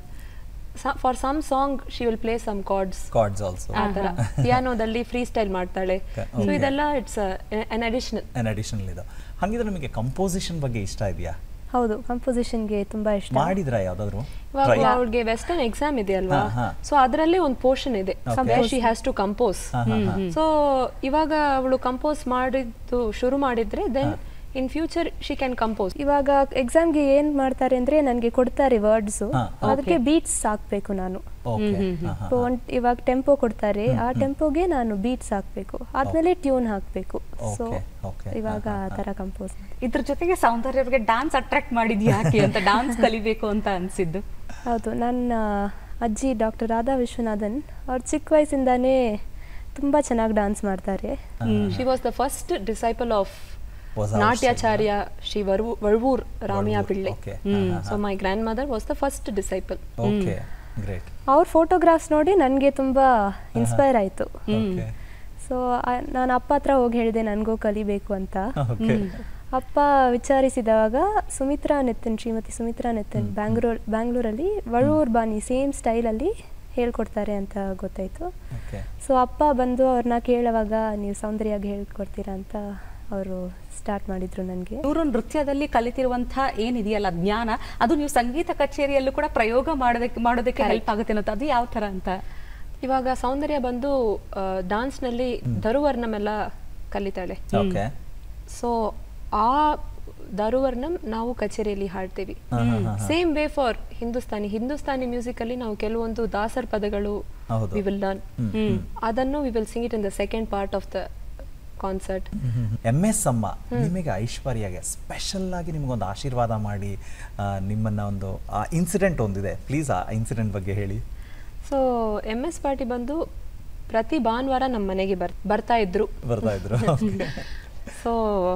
for some song she will play some cards chords also ಆ ಥರ ಪಿಯಾನೋದಲ್ಲಿ free style ಮಾಡ್ತಾಳೆ Okay. So Okay. ಇದೆಲ್ಲ it's an additional an additional ಇದು ಹಾಗಿದ್ರೆ ನಿಮಗೆ ಕಂಪೋಸಿಷನ್ ಬಗ್ಗೆ ಇಷ್ಟ ಇದೆಯಾ ಹೌದು ಕಂಪೋಸಿಷನ್ಗೆ ತುಂಬ ಇಷ್ಟ ಮಾಡಿದ್ರಾ ಯಾವ್ದಾದ್ರು ಇವಾಗ Try? ಅವಳಿಗೆ ವೆಸ್ಟರ್ನ್ ಎಕ್ಸಾಮ್ ಇದೆ ಅಲ್ವಾ ಹಾ, ಹಾ. ಸೊ ಅದರಲ್ಲೇ ಒಂದು ಪೋರ್ಷನ್ ಇದೆ Okay. She has to compose ಹಾ, ಹಾ, ಹಾ. ಸೊ ಇವಾಗ ಅವಳು ಕಂಪೋಸ್ ಮಾಡಿದ್ದು ಶುರು ಮಾಡಿದ್ರೆ then in future she can compose ಇವಾಗ ಎಕ್ಸಾಮ್ಗೆ ಏನು ಮಾಡ್ತಾರೆ ಅಂದರೆ ನನಗೆ ಕೊಡ್ತಾರೆ ವರ್ಡ್ಸು ಹಾ, ಅದಕ್ಕೆ ಬೀಟ್ಸ್ ಹಾಕಬೇಕು ನಾನು ಓಕೆ ಹಾ, ಹಾ, So, ಒಂದ್- ಇವಾಗ ಟೆಂಪೋ ಕೊಡ್ತಾರೆ ಆ ಟೆಂಪೋಗೆ ನಾನು ಬೀಟ್ಸ್ ಹಾಕಬೇಕು ಆದ್ಮೇಲೆ ಟ್ಯೂನ್ ಹಾಕಬೇಕು ಸೊ Okay, okay. ಇವಾಗ ಹಾ, ಆ ಹಾ, ಥರ ಕಂಪೋಸ್ ಇದ್ರ ಜೊತೆಗೆ ಸೌಂದರ್ಯ ಅವ್ರಿಗೆ ಡಾನ್ಸ್ ಅಟ್ರಾಕ್ಟ್ ಮಾಡಿದ್ ಯಾಕೆ ಅಂತ ಡಾನ್ಸ್ ಕಲಿಬೇಕು ಅಂತ ಅನ್ಸಿದ್ದು ಹೌದು ನನ್ನ ಅಜ್ಜಿ ಡಾಕ್ಟರ್ ರಾಧಾ ವಿಶ್ವನಾಥನ್ ಅವ್ರು ಚಿಕ್ಕ ವಯಸ್ಸಿಂದಾನೇ ತುಂಬ ಚೆನ್ನಾಗಿ ಡಾನ್ಸ್ ಮಾಡ್ತಾರೆ she was the first disciple of Was outside, ನಾಟ್ಯಾಚಾರ್ಯ ಶ್ರೀ ವರ್ವು ವಳ್ವೂರ್ ರಾಮಯ್ಯ ವಳ್ವೂರ್, ಪಿಳ್ಳೆ okay. ಹಾ, ಹಾ, so my grandmother was the first disciple okay great ಅವ್ರ ಫೋಟೋಗ್ರಾಫ್ಸ್ ನೋಡಿ ನನಗೆ ತುಂಬ ಇನ್ಸ್ಪೈರ್ ಆಯಿತು ಓಕೆ ಸೊ ನಾನು ಅಪ್ಪ ಹತ್ರ ಹೋಗಿ ಹೇಳಿದೆ ನನಗೂ ಕಲಿಬೇಕು ಅಂತ ಓಕೆ ಅಪ್ಪ ವಿಚಾರಿಸಿದಾಗ ಸುಮಿತ್ರಾ ನೆತ್ತನ್ ಶ್ರೀಮತಿ ಸುಮಿತ್ರಾ ನೆತ್ತನ್ ಬ್ಯಾಂಗ್ಳೂರ್ ಬ್ಯಾಂಗ್ಳೂರಲ್ಲಿ ವಳೂರ್ ಬಾನಿ ಸೇಮ್ ಸ್ಟೈಲಲ್ಲಿ ಹೇಳ್ಕೊಡ್ತಾರೆ ಅಂತ ಗೊತ್ತಾಯಿತು ಓಕೆ ಸೊ ಅಪ್ಪ ಬಂದು ಅವ್ರನ್ನ ಕೇಳುವಾಗ ನೀವು ಸೌಂದರ್ಯಾಗಿ ಹೇಳ್ಕೊಡ್ತೀರಾ ಅಂತ ಅವರು ಸ್ಟಾರ್ಟ್ ಮಾಡಿದ್ರು ನನಗೆ ಇವರು ನೃತ್ಯದಲ್ಲಿ ಕಲಿತಿರುವಂತಹ ಏನಿದೆಯಲ್ಲ ಜ್ಞಾನ ಅದು ನೀವು ಸಂಗೀತ ಕಚೇರಿಯಲ್ಲೂ ಕೂಡ ಪ್ರಯೋಗ ಮಾಡೋದಕ್ಕೆ ಮಾಡೋದಕ್ಕೆ ಹೆಲ್ಪ್ ಆಗುತ್ತೆ ಅನ್ನೋದು ಅದು ಯಾವ ತರ ಅಂತ ಇವಾಗ ಸೌಂದರ್ಯ ಬಂದು ಡಾನ್ಸ್ನಲ್ಲಿ ಧರುವರ್ಣಂ ಎಲ್ಲ ಕಲಿತಾಳೆ ಓಕೆ ಸೊ ಆ ದಾರುವರ್ಣಂ ನಾವು ಕಚೇರಿಯಲ್ಲಿ ಹಾಡ್ತೇವೆ ಹಾ, ಹಾ, ಹಾ, ಹಾ. Same way for Hindustani Hindustani music ಅಲ್ಲಿ ನಾವು ಕೆಲವೊಂದು ದಾಸರ್ ಪದಗಳು ಹೌದು. We will learn hmm, hmm. ಅದನ್ನು we will sing it in the second part of the concert M S ಅಮ್ಮ ನಿಮಗೆ ಐಶ್ವರ್ಯಗೆ ಸ್ಪೆಷಲ್ ಆಗಿ ನಿಮ್ಗೊಂದು ಆಶೀರ್ವಾದ ಮಾಡಿ ಆ, ನಿಮ್ಮನ್ನ ಒಂದು ಆ ಇನ್ಸಿಡೆಂಟ್ ಒಂದಿದೆ ಪ್ಲೀಸ್ ಆ ಇನ್ಸಿಡೆಂಟ್ ಬಗ್ಗೆ ಹೇಳಿ ಸೊ ಎಮ್ ಎಸ್ ಪಾರ್ಟಿ ಬಂದು ಪ್ರತಿ ಭಾನುವಾರ ನಮ್ಮ ಮನೆಗೆ ಬರ್ ಬರ್ತಾ ಇದ್ರು ಬರ್ತಾ ಇದ್ರು ಸೊ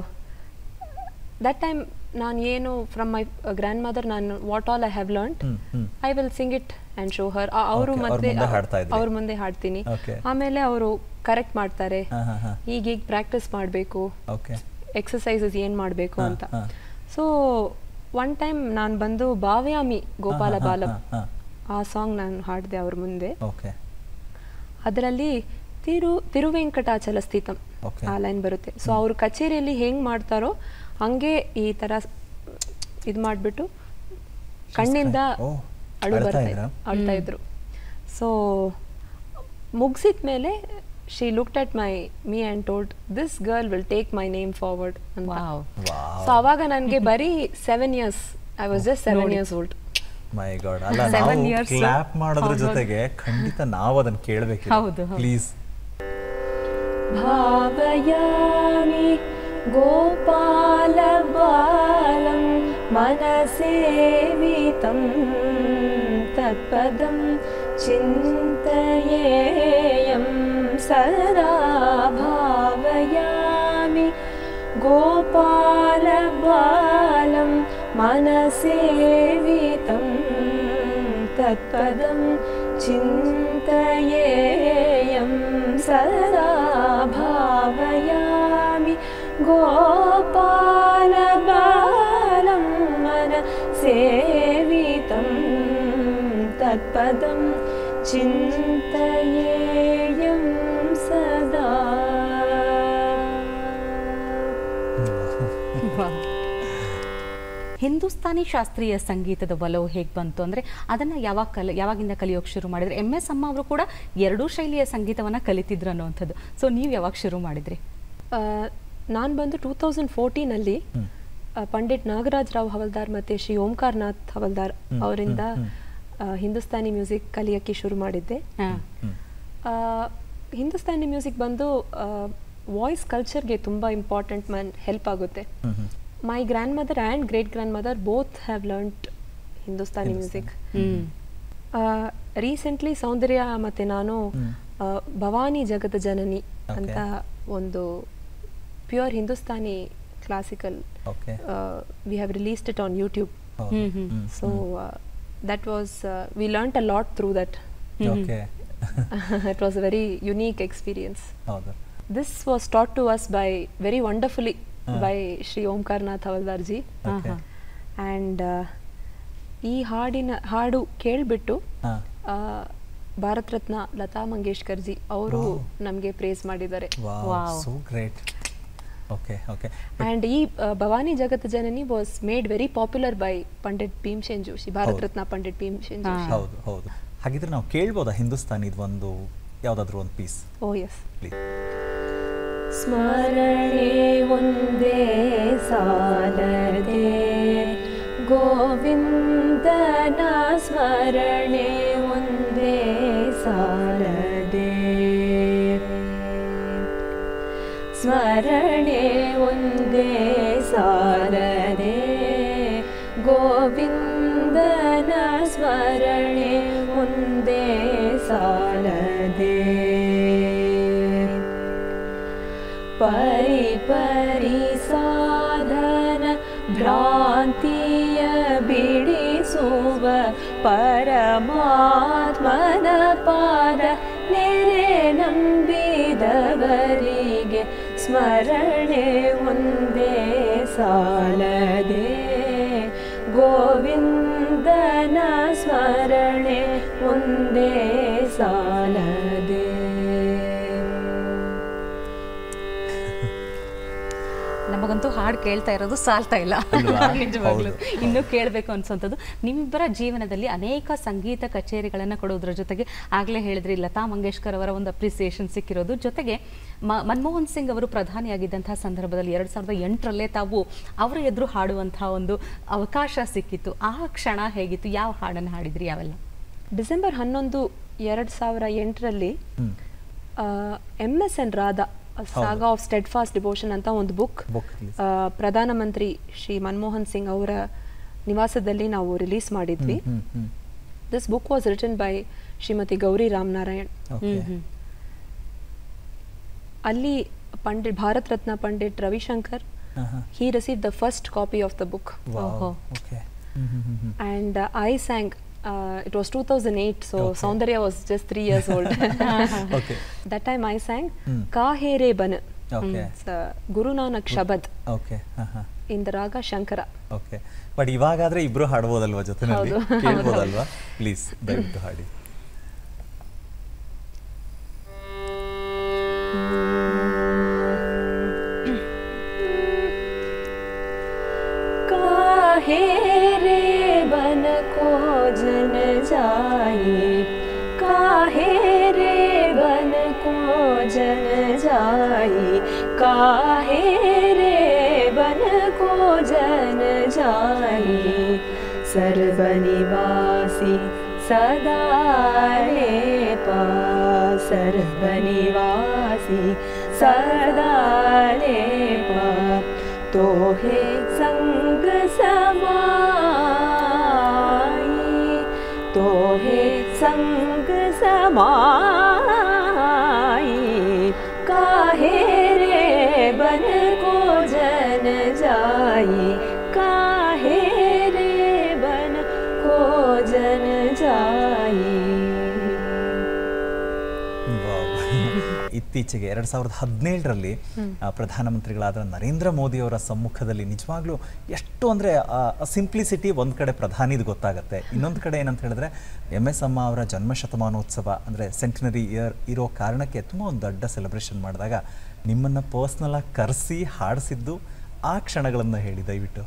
ದಟ್ ಟೈಮ್ ನಾನು ಏನು ಫ್ರಮ್ ಮೈ ಗ್ರ್ಯಾಂಡ್ ಮದರ್ ನಾನು what all I have learn hmm, hmm. I will sing it and show her ಅವರು Okay, ಅವ್ರ ಮತ್ತೆ ಮುಂದೆ ಹಾಡ್ತಾ ಇದ್ರಿ. ಅವ್ರ ಮುಂದೆ ಹಾಡ್ತೀನಿ Okay. ಆಮೇಲೆ ಅವರು ಕರೆಕ್ಟ್ ಮಾಡ್ತಾರೆ ಹಾ, ಹಾ, ಹಾ. ಈಗ ಈಗ ಪ್ರಾಕ್ಟೀಸ್ ಮಾಡಬೇಕು ಓಕೆ ಎಕ್ಸಸೈಸಸ್ ಏನು ಮಾಡಬೇಕು ಹಾ, ಅಂತ ಹಾ. ಸೊ ಒನ್ ಟೈಮ್ ನಾನು ಬಂದು ಭಾವ್ಯಾಮಿ ಗೋಪಾಲ ಹಾ, ಹಾ, ಬಾಲಂ ಹಾ, ಆ ಸಾಂಗ್ ನಾನು ಹಾಡಿದೆ ಅವ್ರ ಮುಂದೆ ಓಕೆ ಅದರಲ್ಲಿ ತಿರು ತಿರುವೆಂಕಟಾಚಲ ಸ್ಥಿತಂ Okay. ಆ ಲೈನ್ ಬರುತ್ತೆ ಸೊ ಅವರು ಕಚೇರಿಯಲ್ಲಿ ಹೆಂಗ್ ಮಾಡ್ತಾರೋ ಹಂಗೆ ಈ ಥರ ಇದು ಮಾಡಿಬಿಟ್ಟು ಕಣ್ಣಿಂದ ಓ, ಅಳು ಅಳ್ತಾ ಬರ್ತಾ ಇದ್ರಾ? ಅಳ್ತಾ ಇದ್ರು ಸೊ ಮುಗಿಸಿದ ಮೇಲೆ she looked at my me and told this girl will take my name forward ಅಂತ ವಾವ್ ಸೊ ಅವಾಗ ನನಗೆ ಬರೀ seven years I was just seven years old my god ಅಲ್ಲ Seven ನಾವು years. ಕ್ಲಾಪ್ ಮಾಡೋದ್ರ ಹೌದು. ಜೊತೆಗೆ ಖಂಡಿತ ನಾವು ಅದನ್ನ ಕೇಳಬೇಕು ಹೌದು, ಹೌದು. ಪ್ಲೀಸ್ भावयामि गोपालबालं मनसेवितं तत्पदं चिन्तयेयं सदा भावयामि गोपालबालं मनसेवितं तत्पदं चिन्तयेयं सदा भावयामि गोपालबालं मनसेवितं तत्पदं चिन्तयेयं सदा ಹಿಂದೂಸ್ತಾನಿ ಶಾಸ್ತ್ರೀಯ ಸಂಗೀತದ ಒಲವು ಹೇಗೆ ಬಂತು ಅಂದರೆ ಅದನ್ನು ಯಾವಾಗ ಕಲ ಯಾವಾಗಿಂದ ಕಲಿಯೋಕೆ ಶುರು ಮಾಡಿದ್ರೆ ಎಮ್ ಎಸ್ ಅಮ್ಮ ಅವರು ಕೂಡ ಎರಡೂ ಶೈಲಿಯ ಸಂಗೀತವನ್ನು ಕಲಿತಿದ್ರು ಅನ್ನುವಂಥದ್ದು ಸೊ ನೀವು ಯಾವಾಗ ಶುರು ಮಾಡಿದ್ರಿ ನಾನು ಬಂದು ಟೂ ತೌಸಂಡ್ ಫೋರ್ಟೀನಲ್ಲಿ ಪಂಡಿತ್ ನಾಗರಾಜ್ ರಾವ್ ಹವಲ್ದಾರ್ ಮತ್ತು ಶ್ರೀ ಓಂಕಾರ್ನಾಥ್ ಹವಲ್ದಾರ್ ಅವರಿಂದ ಆ, ಹಿಂದೂಸ್ತಾನಿ ಮ್ಯೂಸಿಕ್ ಕಲಿಯೋಕ್ಕೆ ಶುರು ಮಾಡಿದ್ದೆ ಹಾಂ ಆ, ಹಿಂದೂಸ್ತಾನಿ ಮ್ಯೂಸಿಕ್ ಬಂದು ವಾಯ್ಸ್ ಕಲ್ಚರ್ಗೆ ತುಂಬ ಇಂಪಾರ್ಟೆಂಟ್ ಮ್ಯಾನ್ ಹೆಲ್ಪ್ ಆಗುತ್ತೆ my grandmother and great grandmother both have learned Hindustani music recently Soundarya ಮತ್ತು ನಾನು ಆ, ಭವಾನಿ ಜಗದ ಜನನಿ ಅಂತ ಒಂದು pure Hindustani classical okay we have released it on YouTube so that was we learnt a lot through that okay it was a very unique experience. ಹೌದು This was taught to us by very wonderfully by Sri Omkar Nath Havaldar ji. Okay And uh, ಈ ಹಾಡಿನ ಹಾಡು ಕೇಳಿಬಿಟ್ಟು ಹಾ ಭಾರತ್ ರತ್ನ ಲತಾ ಮಂಗೇಶ್ಕರ್ ಜಿ ಅವರು Wow. ನಮಗೆ praise ಮಾಡಿದ್ದಾರೆ wow Wow. So great okay okay and ಈ ಆ, Bhavani Jagat Janani was made very popular by Pandit Bhimsen Joshi Bharat ಹೌದು. ರತ್ನ ಪಂಡಿತ್ ಭೀಮ್ಸೇನ್ ಜೋಶಿ ಹೌದು ಹೌದು ಹಾಗಿದ್ರೆ ನಾವು ಕೇಳ್ಬೋದಾ ಹಿಂದೂಸ್ತಾನಿದ್ ಒಂದು ಯಾವ್ದಾದ್ರು ಒಂದು ಪೀಸ್ ಓ ಎಸ್ ಪ್ಲೀಸ್ ಸ್ಮರಣೆ ಒಂದೇ ಸಾಲದೆ ಗೋವಿಂದನ ಸ್ಮರಣೆ ಒಂದೇ ಸಾಲದೆ ಸ್ಮರಣೆ ಒಂದೇ ಸಾಲದೆ ಗೋವಿಂದನ ಸ್ಮರಣೆ ಒಂದೇ ಸಾಲದೆ ಪರಿ ಪರಿ ಸಾಧನ ಭ್ರಾಂತಿಯ ಬಿಡಿಸುವ ಪರಮಾತ್ಮನ ಪಾದ ನೆರೆ ನಂಬಿದವರಿಗೆ ಸ್ಮರಣೆ ಒಂದೇ ಸಾಲದೆ ಗೋವಿಂದನ ಸ್ಮರಣೆ ಒಂದೇ ಸಾಲದೆ ನಮಗಂತೂ ಹಾಡು ಕೇಳ್ತಾ ಇರೋದು ಸಾಲ್ತಾ ಇಲ್ಲ ಅಲ್ವಾ? ನಿಜವಾಗ್ಲೂ ಹೌದು. ಇನ್ನೂ ಕೇಳಬೇಕು ಅನ್ಸೋಂಥದ್ದು ನಿಮ್ಮಿಬ್ಬರ ಜೀವನದಲ್ಲಿ ಅನೇಕ ಸಂಗೀತ ಕಚೇರಿಗಳನ್ನು ಕೊಡೋದ್ರ ಜೊತೆಗೆ ಆಗಲೇ ಹೇಳಿದ್ರಿ ಲತಾ ಮಂಗೇಶ್ಕರ್ ಅವರ ಒಂದು ಅಪ್ರಿಸಿಯೇಷನ್ ಸಿಕ್ಕಿರೋದು ಜೊತೆಗೆ ಮ ಮನಮೋಹನ್ ಸಿಂಗ್ ಅವರು ಪ್ರಧಾನಿಯಾಗಿದ್ದಂತಹ ಸಂದರ್ಭದಲ್ಲಿ ಎರಡು ಸಾವಿರದ ಎಂಟರಲ್ಲೇ ತಾವು ಅವರ ಎದುರು ಹಾಡುವಂತಹ ಒಂದು ಅವಕಾಶ ಸಿಕ್ಕಿತ್ತು ಆ ಕ್ಷಣ ಹೇಗಿತ್ತು ಯಾವ ಹಾಡನ್ನು ಹಾಡಿದ್ರಿ ಯಾವೆಲ್ಲ ಡಿಸೆಂಬರ್ ಹನ್ನೊಂದು ಎರಡು ಸಾವಿರ ಎಂಟರಲ್ಲಿ ಹ್ಮ್ M S and Radha saga of steadfast devotion ಅಂತ ಒಂದು ಬುಕ್ Book release. ಪ್ರಧಾನಮಂತ್ರಿ ಶ್ರೀ ಮನಮೋಹನ್ ಸಿಂಗ್ ಅವರ ನಿವಾಸದಲ್ಲಿ ನಾವು ರಿಲೀಸ್ ಮಾಡಿದ್ವಿ ಹ್ಮ್ ಹ್ಮ್ this book was written by Shrimati Gowri Ramnarayan okay ಅಲ್ಲಿ Pandit Bharat Ratna Pandit Ravishankar he received the first copy of the book ಓಹೋ. Okay hmm hmm hmm hmm and uh, i sang uh, it was 2008 so Okay. saundarya was just 3 years old Okay. that time i sang Hmm. kahare ban Okay. it's uh, guru nanak shabad okay ಹಾ ಹಾ in the raga shankara ಓಕೆ but ಇವಾಗಾದ್ರೆ ಇಬ್ರು ಹಾಡ್ಬೋದಲ್ವಾ ಜೊತೆನಲ್ಲಿ ಹೌದು. ಕೇಳ್ಬೋದಲ್ವಾ please ದಯವಿಟ್ಟು ಹಾಡಿ काहे रे बन को जन जाई काहे रे बन को जन जाई काहे रे बन को जन जाई सर्वनिवासी सदा रे पा सर्वनिवासी सदा रे पा तो हे संग समाई तो हे संग समाई काहे रे बन को जन जाई काहे रे बन को जन जाई ವಾವ್. ಇತ್ತೀಚೆಗೆ ಎರಡ್ ಸಾವಿರದ ಹದಿನೇಳರಲ್ಲಿ ಪ್ರಧಾನಮಂತ್ರಿಗಳಾದ ನರೇಂದ್ರ ಮೋದಿ ಅವರ ಸಮ್ಮುಖದಲ್ಲಿ ನಿಜವಾಗ್ಲೂ ಎಷ್ಟು ಅಂದ್ರೆ ಸಿಂಪ್ಲಿಸಿಟಿ ಒಂದ್ ಕಡೆ ಪ್ರಧಾನಿದು ಗೊತ್ತಾಗತ್ತೆ ಇನ್ನೊಂದು ಕಡೆ ಏನಂತ ಹೇಳಿದ್ರೆ ಎಂ ಎಸ್ ಅಮ್ಮ ಅವರ ಜನ್ಮ ಶತಮಾನೋತ್ಸವ ಅಂದ್ರೆ ಸೆಂಟಿನರಿ ಇಯರ್ ಇರೋ ಕಾರಣಕ್ಕೆ ತುಂಬಾ ಒಂದು ದೊಡ್ಡ ಸೆಲೆಬ್ರೇಷನ್ ಮಾಡಿದಾಗ ನಿಮ್ಮನ್ನ ಪರ್ಸ್ನಲ್ ಆಗಿ ಕರೆಸಿ ಹಾಡಿಸಿದ್ದು ಆ ಕ್ಷಣಗಳನ್ನ ಹೇಳಿ ದಯವಿಟ್ಟು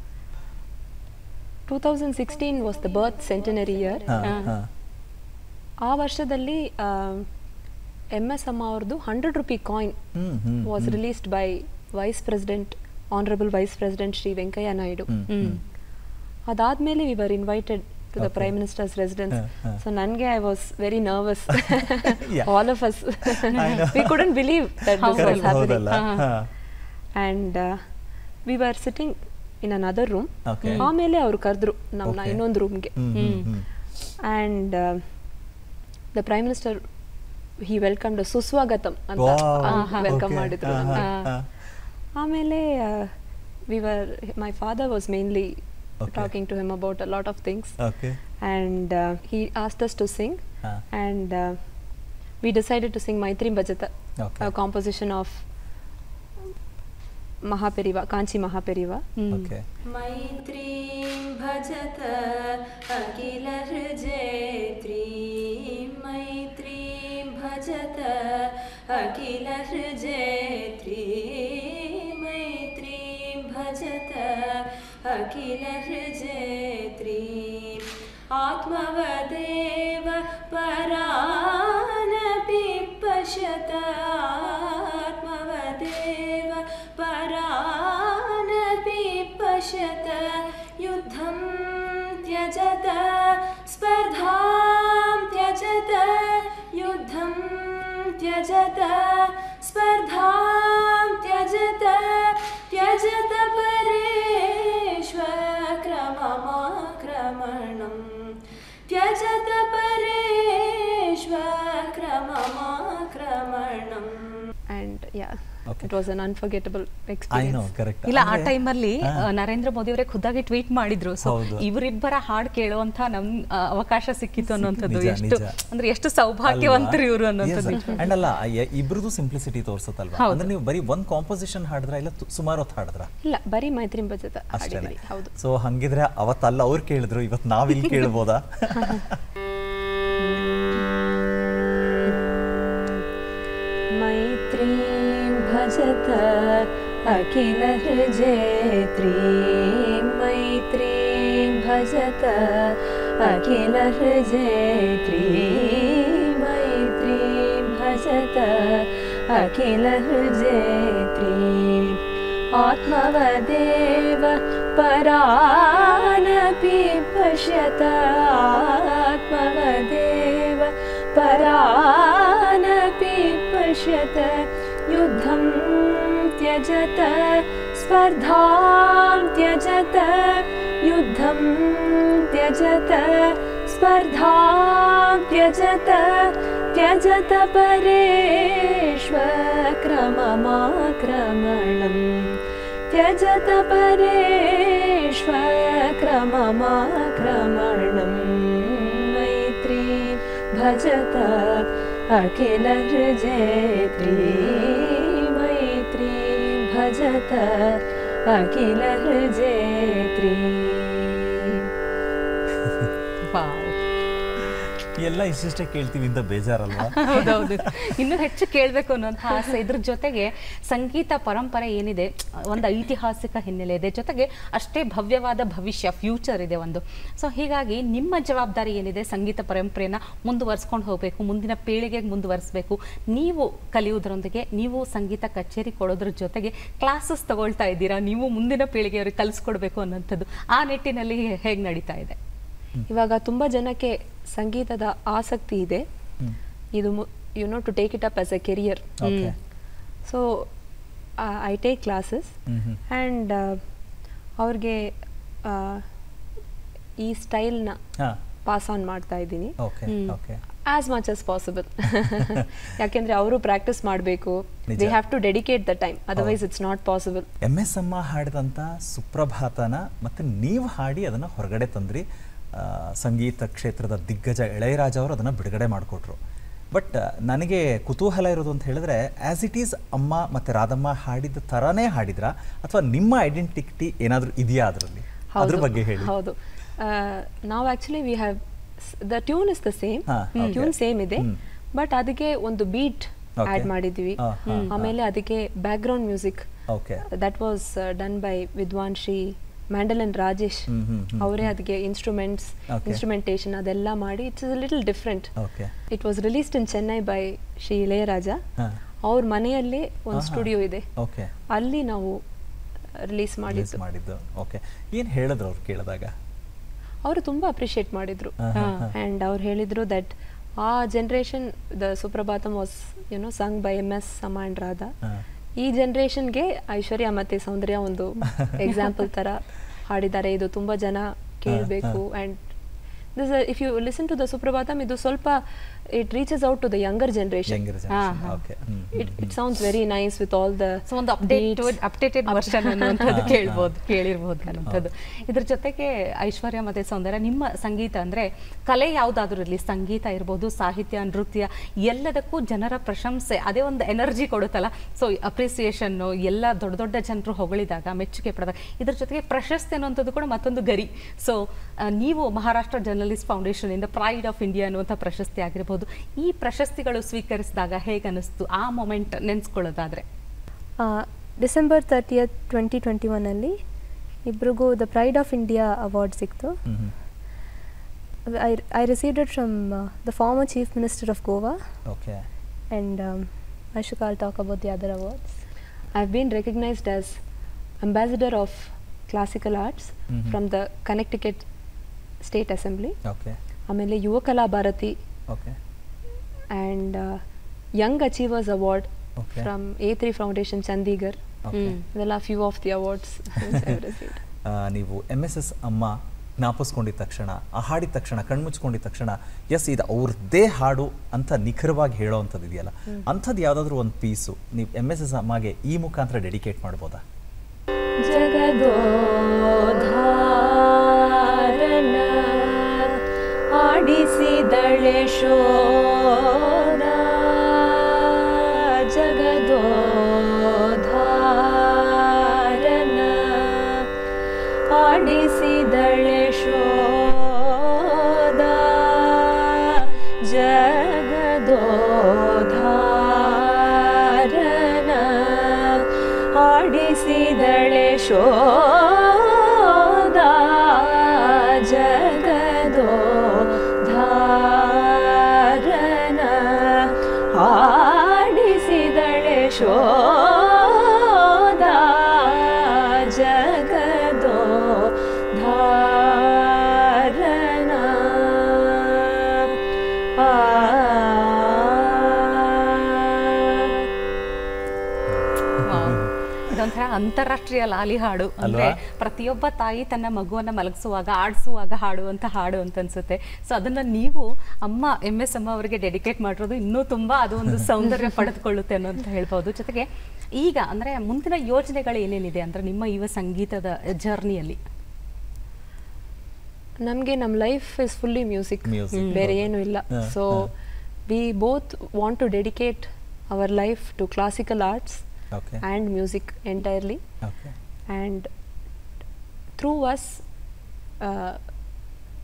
two thousand sixteen was the birth centenary year ಹಾ, ಹಾ. ಆ ವರ್ಷದಲ್ಲಿ ಎಮ್ ಎಸ್ ಅಮ್ಮ ಅವ್ರದ್ದು hundred rupee coin hmm, hmm, was released by vice president honourable vice president Shri Venkaiah Naidu hmm, hmm. ಅದಾದ್ಮೇಲೆ we were invited to the Okay. Prime minister's residence ಹ, ಹ. So ನನಗೆ I was very nervous Yeah. All of us I know. We couldn't believe that this was Correct, ಹೌದಲ್ಲ happening ಹಾ. And we were sitting in another room Okay. ಆಮೇಲೆ ಅವ್ರು ಕರೆದ್ರು ನಮ್ಮನ್ನ Okay. ಇನ್ನೊಂದು ರೂಮ್ಗೆ hmm, hmm, hmm. And the prime minister he welcomed ಸುಸ್ವಾಗತಂ ಅಂತ Wow. Welcome Okay. ಮಾಡಿದ್ರು ಹಾ, ನಮ್ಗೆ. ಹಾ, ಹಾ. ಆಮೇಲೆ we were my father was mainly Okay. Talking to him about a lot of things Okay. And he asked us to sing ಹಾ. And we decided to sing Maitreem Bhajata Okay. Composition of Mahaperiyava Kanchi Mahaperiyava Okay. मैत्रीं भजत अखिल हृजेत्रीं मैत्रीं भजत अखिल हृजेत्रीं मैत्रीं भजत अखिल हृजेत्रीम् आत्मवदेव परानपि पश्यत आत्मवदेव परानपि पश्यत युद्धं त्यजत स्पर्धां त्यजत युद्धं त्यजत स्पर्धां त्यजत त्यजत परेष्वक्रममाक्रमणम् त्यजत परेष्वक्रममाक्रमणम् and yeah Okay. It was an unforgettable I know, experience correct. ಇಲ್ಲ ಆ ಅಂದ್ರೆ- ಟೈಮಲ್ಲಿ ಹಾ. ನರೇಂದ್ರ ಮೋದಿ ಅವರೇ ಖುದ್ದಾಗಿ ಟ್ವೀಟ್ ಮಾಡಿದ್ರು ಸೊ ಹೌದು. ಇವರಿಬ್ಬರ ಹಾಡು ಕೇಳುವಂತ ನಮ್ ಆ, ಅವಕಾಶ ಸಿಕ್ಕಿತ್ತು ಅನ್ನುವಂಥದ್ದು ನಿಜ, ಎಷ್ಟು ನಿಜ. ಅಂದ್ರೆ ಎಷ್ಟು ಸೌಭಾಗ್ಯವಂತರು ಇವರು ಅನ್ನುವಂಥದ್ದು ಅಂಡ್ ಅಲ್ಲ ಯ- ಇಬ್ರದ್ದು ಸಿಂಪ್ಲಿಸಿಟಿ ತೋರ್ಸುತ್ತಲ್ವಾ ಹೌದು. ಅಂದ್ರೆ ನೀವು ಬರೀ ಒಂದ್ ಕಾಂಪೋಸಿಷನ್ ಹಾಡಿದ್ರ ಇಲ್ಲ ತು- ಸುಮಾರು ಹೊತ್ತು ಹಾಡಿದ್ರ ಇಲ್ಲ ಬರೀ ಮೈತ್ರಿ ಭಜತ ಅಷ್ಟೇ ಹಾಡಿದ್ವಿ ಹೌದು ಸೊ ಹಂಗಿದ್ರೆ ಅವತ್ತಲ್ಲ ಅವ್ರು ಕೇಳಿದ್ರು ಇವತ್ತು ನಾವಿಲ್ಲಿ ಕೇಳ್ಬೋದಾ मैत्रीं भजत अखिल हृजेत्रीं मैत्रीं भजत अखिल हृजेत्रीं मैत्रीं भजत अखिल हृजेत्रीम् आत्मवदेव परानपि पश्यत आत्मवदेव परानपि पश्यत युद्धं त्यजत स्पर्धां त्यजत युद्धं त्यजत स्पर्धां त्यजत त्यजत परेष्वक्रममाक्रमणम् त्यजत परेष्वक्रममाक्रमणम् मैत्री भजत अखिल हृजेत्री मैत्री भजत अखिल हृजेत्री Wow. ಎಲ್ಲ ಇಷ್ಟಿಷ್ಟೇ ಕೇಳ್ತೀವಿ ಅಂತ ಬೇಜಾರಲ್ವಾ ಹೌದೌದು ಇನ್ನೂ ಹೆಚ್ಚು ಕೇಳಬೇಕು ಅನ್ನೋಂಥ ಆಸೆ ಇದ್ರ ಜೊತೆಗೆ ಸಂಗೀತ ಪರಂಪರೆ ಏನಿದೆ ಒಂದು ಐತಿಹಾಸಿಕ ಹಿನ್ನೆಲೆ ಇದೆ ಜೊತೆಗೆ ಅಷ್ಟೇ ಭವ್ಯವಾದ ಭವಿಷ್ಯ ಫ್ಯೂಚರ್ ಇದೆ ಒಂದು ಸೊ ಹೀಗಾಗಿ ನಿಮ್ಮ ಜವಾಬ್ದಾರಿ ಏನಿದೆ ಸಂಗೀತ ಪರಂಪರೆಯನ್ನ ಮುಂದುವರ್ಸ್ಕೊಂಡು ಹೋಗಬೇಕು ಮುಂದಿನ ಪೀಳಿಗೆಗೆ ಮುಂದುವರಿಸಬೇಕು ನೀವು ಕಲಿಯುವುದರೊಂದಿಗೆ ನೀವು ಸಂಗೀತ ಕಚೇರಿ ಕೊಡೋದ್ರ ಜೊತೆಗೆ ಕ್ಲಾಸಸ್ ತಗೊಳ್ತಾ ಇದ್ದೀರಾ ನೀವು ಮುಂದಿನ ಪೀಳಿಗೆಯವರಿಗೆ ಕಲಿಸ್ಕೊಡ್ಬೇಕು ಅನ್ನೋಂಥದ್ದು ಆ ನಿಟ್ಟಿನಲ್ಲಿ ಹೇಗೆ ನಡೀತಾ ಇದೆ ಇವಾಗ ತುಂಬಾ ಜನಕ್ಕೆ ಸಂಗೀತದ ಆಸಕ್ತಿ ಇದೆ ಇದು you know to take it up as a career okay so I take classes hmm and ಅವ್ರಿಗೆ ಆ, ಈ ಸ್ಟೈಲ್ನ ಹಾ ಪಾಸ್ ಆನ್ ಮಾಡ್ತಾ ಇದ್ದೀನಿ okay okay as much as possible ಯಾಕೆಂದ್ರೆ ಅವರು ಪ್ರಾಕ್ಟೀಸ್ ಮಾಡಬೇಕು ನಿಜ. They have to dedicate the time otherwise it's not possible M S ಅಮ್ಮ ಹಾಡಿದಂಥ ಸುಪ್ರಭಾತನ ಮತ್ತು ನೀವು ಹಾಡಿ ಅದನ್ನು ಹೊರಗಡೆ ತಂದ್ರಿ ಆ, ಸಂಗೀತ ಕ್ಷೇತ್ರದ ದಿಗ್ಗಜ ಇಳಯರಾಜ ಅವರು ಅದನ್ನು ಬಿಡುಗಡೆ ಮಾಡಿಕೊಟ್ರು ಬಟ್ ನನಗೆ ಕುತೂಹಲ ಇರೋದು ಅಂತ ಹೇಳಿದ್ರೆ ಆ್ಯಸ್ ಇಟ್ ಈಸ್ ಅಮ್ಮ ಮತ್ತು ರಾಧಮ್ಮ ಹಾಡಿದ ಥರನೇ ಹಾಡಿದ್ರಾ ಅಥವಾ ನಿಮ್ಮ ಐಡೆಂಟಿಟಿ ಏನಾದರೂ ಇದೆಯಾ ಅದರಲ್ಲಿ ಅದ್ರ ಬಗ್ಗೆ ಹೇಳಿ ಹೌದು ನಾವು actually we have the tune is the same ಹಾ, okay. ಟ್ಯೂನ್ ಸೇಮ್ ಇದೆ ಹ್ಮ್. ಬಟ್ ಅದಕ್ಕೆ ಒಂದು ಬೀಟ್ Okay. ಆಡ್ ಮಾಡಿದ್ವಿ ಹಾ, ಹಾ, ಆಮೇಲೆ ಅದಕ್ಕೆ background music okay that was done by Vidwan Shri ಮ್ಯಾಂಡಲನ್ Rajesh ಹ್ಮ್, ಹ್ಮ್, ಹ್ಮ್, ಅವರೇ ಅದಕ್ಕೆ ಇನ್ಸ್ಟ್ರೂಮೆಂಟ್ಸ್ Okay. ಇನ್ಸ್ಟ್ರೂಮೆಂಟೇಷನ್ ಅದೆಲ್ಲ ಮಾಡಿ it's little different okay it was released in Chennai by Shri Ilaiyaraaja ಹಾಂ ಅವ್ರ ಮನೆಯಲ್ಲೇ ಒಂದು ಆಹಾ. ಸ್ಟುಡಿಯೋ ಇದೆ ಓಕೆ ಅಲ್ಲಿ ನಾವು ರಿಲೀಸ್ ರಿಲೀಸ್ ಮಾಡಿದ್ದು ಮಾಡಿದ್ದು ಓಕೆ ಏನು ಹೇಳಿದ್ರು ಅವ್ರು ಕೇಳಿದಾಗ ಅವರು ತುಂಬಾ ಅಪ್ರಿಷಿಯೇಟ್ ಮಾಡಿದ್ರು ಹಾ, ಹಾ, ಹಾ. ಆ್ಯಂಡ್ ಅವ್ರು ಹೇಳಿದ್ರು ದಟ್ ಆ generation the Suprabhatam was you know sung by M S ಸಮ ಅಂಡ್ ರಾಧಾ ಹಾ. ಈ ಜನರೇಷನ್ಗೆ ಐಶ್ವರ್ಯ ಮತ್ತೆ ಸೌಂದರ್ಯ ಒಂದು ಎಕ್ಸಾಂಪಲ್ ತರ ಹಾಡಿದ್ದಾರೆ ಇದು ತುಂಬಾ ಜನ ಕೇಳಬೇಕು and this if you listen to the Suprabhatam ಇದು ಸ್ವಲ್ಪ it reaches out to the younger generation younger ಹಾ, ಜನರೇಷನ್ ಹಾ. Okay hmm it it sounds very nice with all the so ಒಂದು ಅಪ್ಡೇಟೆಡ್ ಅಪ್ಡೇಟೆಡ್ ವರ್ಷನ್ ಅನ್ನುವಂಥದ್ದು ಕೇಳ್ಬೋದು ಕೇಳಿರ್ಬೋದು ಅನ್ನುವಂಥದ್ದು ಇದ್ರ ಜೊತೆಗೆ ಐಶ್ವರ್ಯ ಮತ್ತೆ ಸೌಂದರ್ಯ ನಿಮ್ಮ ಸಂಗೀತ ಅಂದ್ರೆ ಕಲೆ ಯಾವುದಾದ್ರೂ ಇರಲಿ ಸಂಗೀತ ಇರ್ಬೋದು ಸಾಹಿತ್ಯ ನೃತ್ಯ ಎಲ್ಲದಕ್ಕೂ ಜನರ ಪ್ರಶಂಸೆ ಅದೇ ಒಂದು ಎನರ್ಜಿ ಕೊಡುತ್ತಲ್ಲ ಸೊ ಅಪ್ರಿಸಿಯೇಷನ್ ಎಲ್ಲ ದೊಡ್ಡ ದೊಡ್ಡ ಜನರು ಹೊಗಳಿದಾಗ ಮೆಚ್ಚುಗೆ ಪಡೆದಾಗ ಇದ್ರ ಜೊತೆಗೆ ಪ್ರಶಸ್ತಿ ಅನ್ನುವಂಥದ್ದು ಕೂಡ ಮತ್ತೊಂದು ಗರಿ ಸೊ ನೀವು ಮಹಾರಾಷ್ಟ್ರ ಜರ್ನಲಿಸ್ಟ್ ಫೌಂಡೇಶನ್ ಇಂದ ಪ್ರೈಡ್ ಆಫ್ ಇಂಡಿಯಾ ಅನ್ನುವಂಥ ಪ್ರಶಸ್ತಿ ಆಗಿರ್ಬೋದು ಈ ಪ್ರಶಸ್ತಿಗಳು ಸ್ವೀಕರಿಸಿದಾಗ ಹೇಗೆ ಅನಿಸ್ತು ಆ ಮೊಮೆಂಟ್ ನೆನೆಸ್ಕೊಳ್ಳೋದಾದ್ರೆ ಡಿಸೆಂಬರ್ ತರ್ಟಿಯತ್ ಟ್ವೆಂಟಿ ಟ್ವೆಂಟಿ ಒನ್ನಲ್ಲಿ ಇಬ್ರಿಗೂ the pride of India award ಸಿಕ್ತು hmm hmm I I received it from the former chief minister of Goa okay and I should call talk about the other awards I've been recognized as ambassador of classical arts Mhm. from the Connecticut State Assembly. Okay ಆಮೇಲೆ Yuva Kala Bharathi okay and young achievers award Okay. From a three foundation Chandigarh okay ಇದೆಲ್ಲ few of the awards ಆ, ನೀವು M S S ಅಮ್ಮ ಜ್ಞಾಪಿಸ್ಕೊಂಡಿದ ತಕ್ಷಣ ಆ ಹಾಡಿದ ತಕ್ಷಣ ಕಣ್ಮುಚ್ಕೊಂಡಿದ ತಕ್ಷಣ ಎಸ್ ಇದು ಅವ್ರದ್ದೇ ಹಾಡು ಅಂತ ನಿಖರವಾಗಿ ಹೇಳೋ ಅಂಥದ್ದು ಇದೆಯಲ್ಲ ಅಂಥದ್ದು ಯಾವುದಾದ್ರೂ ಒಂದು ಪೀಸು ನೀವು ಎಮ್ ಎಸ್ ಎಸ್ ಅಮ್ಮಗೆ ಈ ಮುಖಾಂತರ ಡೆಡಿಕೇಟ್ ಮಾಡ್ಬೋದಾ ಜಗದೋಧಾರಣ ಆಡಿಸಿದಳೆ ಶೋಧ ಜಗದೋಧಾರಣ ಆಡಿಸಿದಳೆ ಶೋಧ ಜಗದೋಧಾರಣ ಆಡಿಸಿದಳೆ ಶೋಧ ಜಗದೋ ಧಾರಣ ಆಡಿಸಿದಳೆ ಶೋಧ ಜಗದೋ ಧಾರಣ ಆ ವಾವ್. ಇದೊಂಥರ ಅಂತಾರಾಷ್ಟ್ರೀಯ ಲಾಲಿ ಹಾಡು ಅಂದ್ರೆ ಅಲ್ವಾ? ಪ್ರತಿಯೊಬ್ಬ ತಾಯಿ ತನ್ನ ಮಗುವನ್ನ ಮಲಗಿಸುವಾಗ ಆಡಿಸುವಾಗ ಹಾಡುವಂತ ಹಾಡು ಅಂತ ಅನ್ಸುತ್ತೆ ಸೊ ಅದನ್ನ ನೀವು ಅಮ್ಮ ಎಂ ಎಸ್ ಅಮ್ಮ ಅವರಿಗೆ ಡೆಡಿಕೇಟ್ ಮಾಡಿರೋದು ಇನ್ನೂ ತುಂಬಾ ಅದು ಒಂದು ಸೌಂದರ್ಯ ಪಡೆದುಕೊಳ್ಳುತ್ತೆ ಅನ್ನೋಂತ ಹೇಳ್ಬೋದು ಜೊತೆಗೆ ಈಗ ಅಂದ್ರೆ ಮುಂದಿನ ಯೋಜನೆಗಳು ಏನೇನಿದೆ ಅಂದ್ರೆ ನಿಮ್ಮ ಯುವ ಸಂಗೀತದ ಜರ್ನಿಯಲ್ಲಿ ನಮಗೆ ನಮ್ಮ life is fully music Music, ಬೇರೆ ಹೌದು. ಏನೂ ಇಲ್ಲ ಹ, ಸೊ ಹ. We both want to dedicate our life to classical arts okay and music entirely okay and through us uh,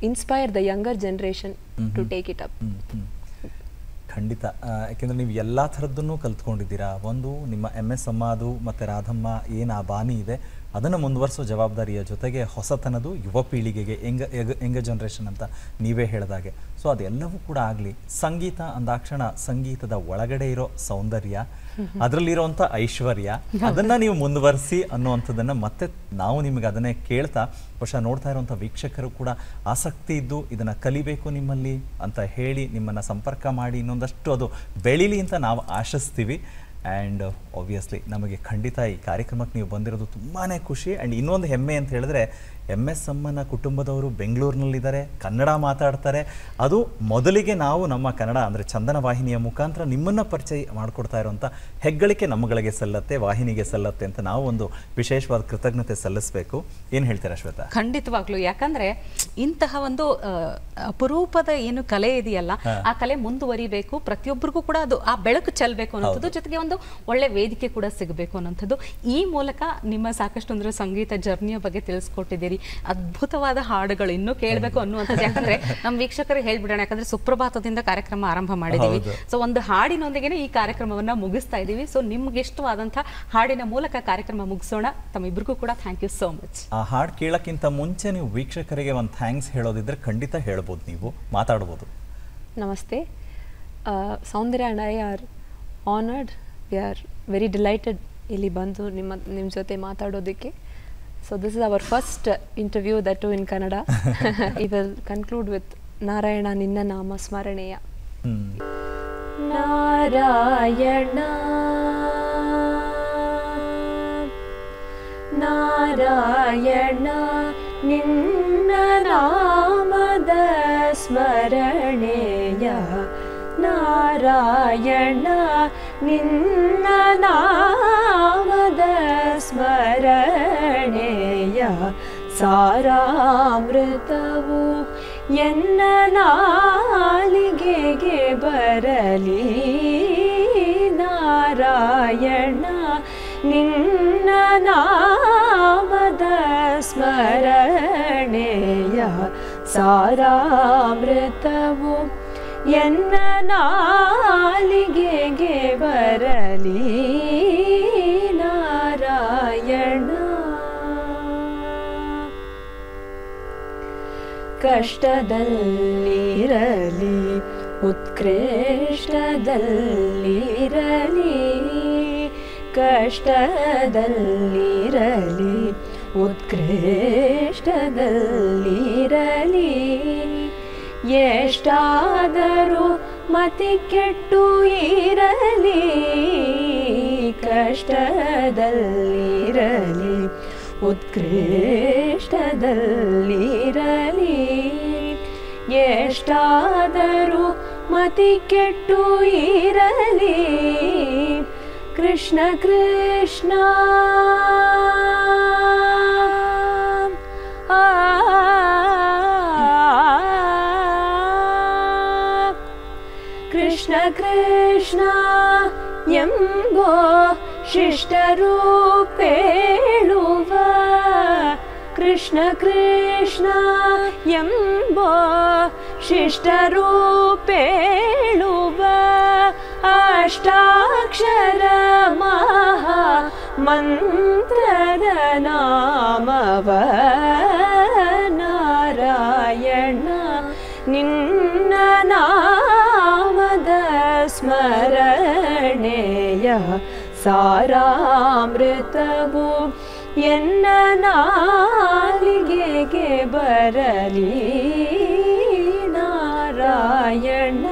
inspire the younger generation to take it up hmm, hmm. ಖಂಡಿತ ಆ, ಯಾಕೆಂದ್ರೆ ನೀವು ಎಲ್ಲ ಥರದ್ದನ್ನು ಕಲ್ತ್ಕೊಂಡಿದ್ದೀರಾ ಒಂದು ನಿಮ್ಮ ಎಮ್ ಎಸ್ ಅಮ್ಮದು ಮತ್ತು ರಾಧಮ್ಮ ಏನು ಆ ಬಾನಿ ಇದೆ ಅದನ್ನು ಮುಂದುವರಿಸೋ ಜವಾಬ್ದಾರಿಯ ಜೊತೆಗೆ ಹೊಸತನದು ಯುವ ಪೀಳಿಗೆಗೆ ಯಂಗ ಯಗ ಯಂಗ ಜನ್ರೇಷನ್ ಅಂತ ನೀವೇ ಹೇಳಿದಾಗೆ ಸೊ ಅದೆಲ್ಲವೂ ಕೂಡ ಆಗಲಿ ಸಂಗೀತ ಅಂದಾಕ್ಷಣ ಸಂಗೀತದ ಒಳಗಡೆ ಇರೋ ಸೌಂದರ್ಯ ಅದರಲ್ಲಿರುವಂಥ ಐಶ್ವರ್ಯ ಅದನ್ನ ನೀವು ಮುಂದುವರಿಸಿ ಅನ್ನುವಂಥದ್ದನ್ನು ಮತ್ತೆ ನಾವು ನಿಮಗೆ ಅದನ್ನೇ ಕೇಳ್ತಾ ಬಹುಶಃ ನೋಡ್ತಾ ಇರುವಂಥ ವೀಕ್ಷಕರು ಕೂಡ ಆಸಕ್ತಿ ಇದ್ದು ಇದನ್ನು ಕಲಿಬೇಕು ನಿಮ್ಮಲ್ಲಿ ಅಂತ ಹೇಳಿ ನಿಮ್ಮನ್ನು ಸಂಪರ್ಕ ಮಾಡಿ ಇನ್ನೊಂದಷ್ಟು ಅದು ಬೆಳೀಲಿ ಅಂತ ನಾವು ಆಶಿಸ್ತೀವಿ ಆ್ಯಂಡ್ ಆಬ್ವಿಯಸ್ಲಿ ನಮಗೆ ಖಂಡಿತ ಈ ಕಾರ್ಯಕ್ರಮಕ್ಕೆ ನೀವು ಬಂದಿರೋದು ತುಂಬಾ ಖುಷಿ ಆ್ಯಂಡ್ ಇನ್ನೊಂದು ಹೆಮ್ಮೆ ಅಂತ ಹೇಳಿದ್ರೆ ಎಮ್ ಎಸ್ ಅಮ್ಮನ ಕುಟುಂಬದವರು ಬೆಂಗಳೂರಿನಲ್ಲಿದ್ದಾರೆ ಕನ್ನಡ ಮಾತಾಡ್ತಾರೆ ಅದು ಮೊದಲಿಗೆ ನಾವು ನಮ್ಮ ಕನ್ನಡ ಅಂದರೆ ಚಂದನ ವಾಹಿನಿಯ ಮುಖಾಂತರ ನಿಮ್ಮನ್ನು ಪರಿಚಯ ಮಾಡಿಕೊಡ್ತಾ ಇರುವಂಥ ಹೆಗ್ಗಳಿಕೆ ನಮ್ಮಗಳಿಗೆ ಸಲ್ಲತ್ತೆ ವಾಹಿನಿಗೆ ಸಲ್ಲತ್ತೆ ಅಂತ ನಾವು ಒಂದು ವಿಶೇಷವಾದ ಕೃತಜ್ಞತೆ ಸಲ್ಲಿಸಬೇಕು ಏನು ಹೇಳ್ತೀರಾ ಶ್ವೇತಾ ಖಂಡಿತವಾಗ್ಲು ಯಾಕಂದ್ರೆ ಇಂತಹ ಒಂದು ಆ, ಅಪರೂಪದ ಏನು ಕಲೆ ಇದೆಯಲ್ಲ ಆ ಕಲೆ ಮುಂದುವರಿಬೇಕು ಪ್ರತಿಯೊಬ್ಬರಿಗೂ ಕೂಡ ಅದು ಆ ಬೆಳಕು ಚೆಲ್ಲಬೇಕು ಅನ್ನೋಂಥದ್ದು ಜೊತೆಗೆ ಒಂದು ಒಳ್ಳೆ ವೇದಿಕೆ ಕೂಡ ಸಿಗಬೇಕು ಅನ್ನೋಂಥದ್ದು ಈ ಮೂಲಕ ನಿಮ್ಮ ಸಾಕಷ್ಟು ಅಂದ್ರೆ ಸಂಗೀತ ಜರ್ನಿಯ ಬಗ್ಗೆ ತಿಳಿಸ್ಕೊಟ್ಟಿದ್ದೀರಿ ಅದ್ಭುತವಾದ ಹಾಡುಗಳು ಇನ್ನೂ ಕೇಳಬೇಕು ಅನ್ನುವಂಥದ್ದು ಯಾಕಂದ್ರೆ ನಮ್ಮ ವೀಕ್ಷಕರಿಗೆ ಹೇಳ್ಬಿಡೋಣ ಯಾಕಂದ್ರೆ ಸುಪ್ರಭಾತದಿಂದ ಕಾರ್ಯಕ್ರಮ ಆರಂಭ ಮಾಡಿದ್ದೀವಿ ಹೌದು. ಸೊ ಒಂದು ಹಾಡಿನೊಂದಿಗೆ ಈ ಕಾರ್ಯಕ್ರಮವನ್ನ ಮುಗಿಸ್ತಾ ಇದ್ದೀವಿ ಸೊ ನಿಮ್ಗೆ ಇಷ್ಟವಾದಂತಹ ಹಾಡಿನ ಮೂಲಕ ಕಾರ್ಯಕ್ರಮ ಮುಗಿಸೋಣ ತಮ್ಮಿಬ್ಬರಿಗೂ ಕೂಡ ಥ್ಯಾಂಕ್ ಯು ಸೋ ಮಚ್ ಆ ಹಾಡು ಕೇಳೋಕ್ಕಿಂತ ಮುಂಚೆ ನೀವು ವೀಕ್ಷಕರಿಗೆ ಒಂದು ಥ್ಯಾಂಕ್ಸ್ ಹೇಳೋದಿದ್ರೆ ಖಂಡಿತ ಹೇಳ್ಬೋದು ನೀವು ಮಾತಾಡ್ಬೋದು ನಮಸ್ತೆ Soundarya and I are honoured we are very delighted ಇಲ್ಲಿ ಬಂದು ನಿಮ್ಮ ನಿಮ್ಮ ಜೊತೆ ಮಾತಾಡೋದಕ್ಕೆ so this is our first interview that too in Kannada ಈ ವಿಲ್ ಕನ್ಕ್ಲೂಡ್ ವಿತ್ ನಾರಾಯಣ ನಿನ್ನ ನಾಮ ಸ್ಮರಣೆಯ ಹ್ಮ್ ನಾರಾಯಣ ನಾರಾಯಣ ನಿನ್ನ ನಾಮದ ಸ್ಮರಣೆಯ ನಾರಾಯಣ ನಿನ್ನ ನಾಮದ ಸ್ಮರಣೆಯ ಸಾರಾಮೃತವು ಎನ್ನ ನಾಲಿಗೆಗೆ ಬರಲಿ ನಾರಾಯಣ ನಿನ್ನ ನಾಮದ ಸ್ಮರಣೆಯ ಸಾರಾಮೃತವು ಎನ್ನ ನಾಲಿಗೆಗೆ ಬರಲಿ ನಾರಾಯಣ ಕಷ್ಟದಲ್ಲಿರಲಿ ಉತ್ಕೃಷ್ಟದಲ್ಲಿರಲಿ ಕಷ್ಟದಲ್ಲಿರಲಿ ಉತ್ಕೃಷ್ಟದಲ್ಲಿರಲಿ ಎಷ್ಟಾದರೂ ಮತಿ ಕೆಟ್ಟು ಇರಲಿ ಕಷ್ಟದಲ್ಲಿರಲಿ ಉತ್ಕೃಷ್ಟದಲ್ಲಿರಲಿ ಎಷ್ಟಾದರೂ ಮತಿ ಕೆಟ್ಟು ಇರಲಿ ಕೃಷ್ಣ ಕೃಷ್ಣ ಆ ಕೃಷ್ಣ ಕೃಷ್ಣ ಎಂಬೋ ಶಿಷ್ಟರೂಪೇಳುವ ಕೃಷ್ಣ ಕೃಷ್ಣ ಎಂಬೋ ಶಿಷ್ಟರೂಪೇಳುವ ಅಷ್ಟಾಕ್ಷರ ಮಹಾ ಮಂತ್ರದ ನಾಮವ ನಾರಾಯಣ ನಿನ್ನ ನಾಮದ ಸ್ಮರಣೆಯ ಸಾರಾಮೃತವು ಎನ್ನ ನಾಲಿಗೆಗೆ ಬರಲಿ ನಾರಾಯಣ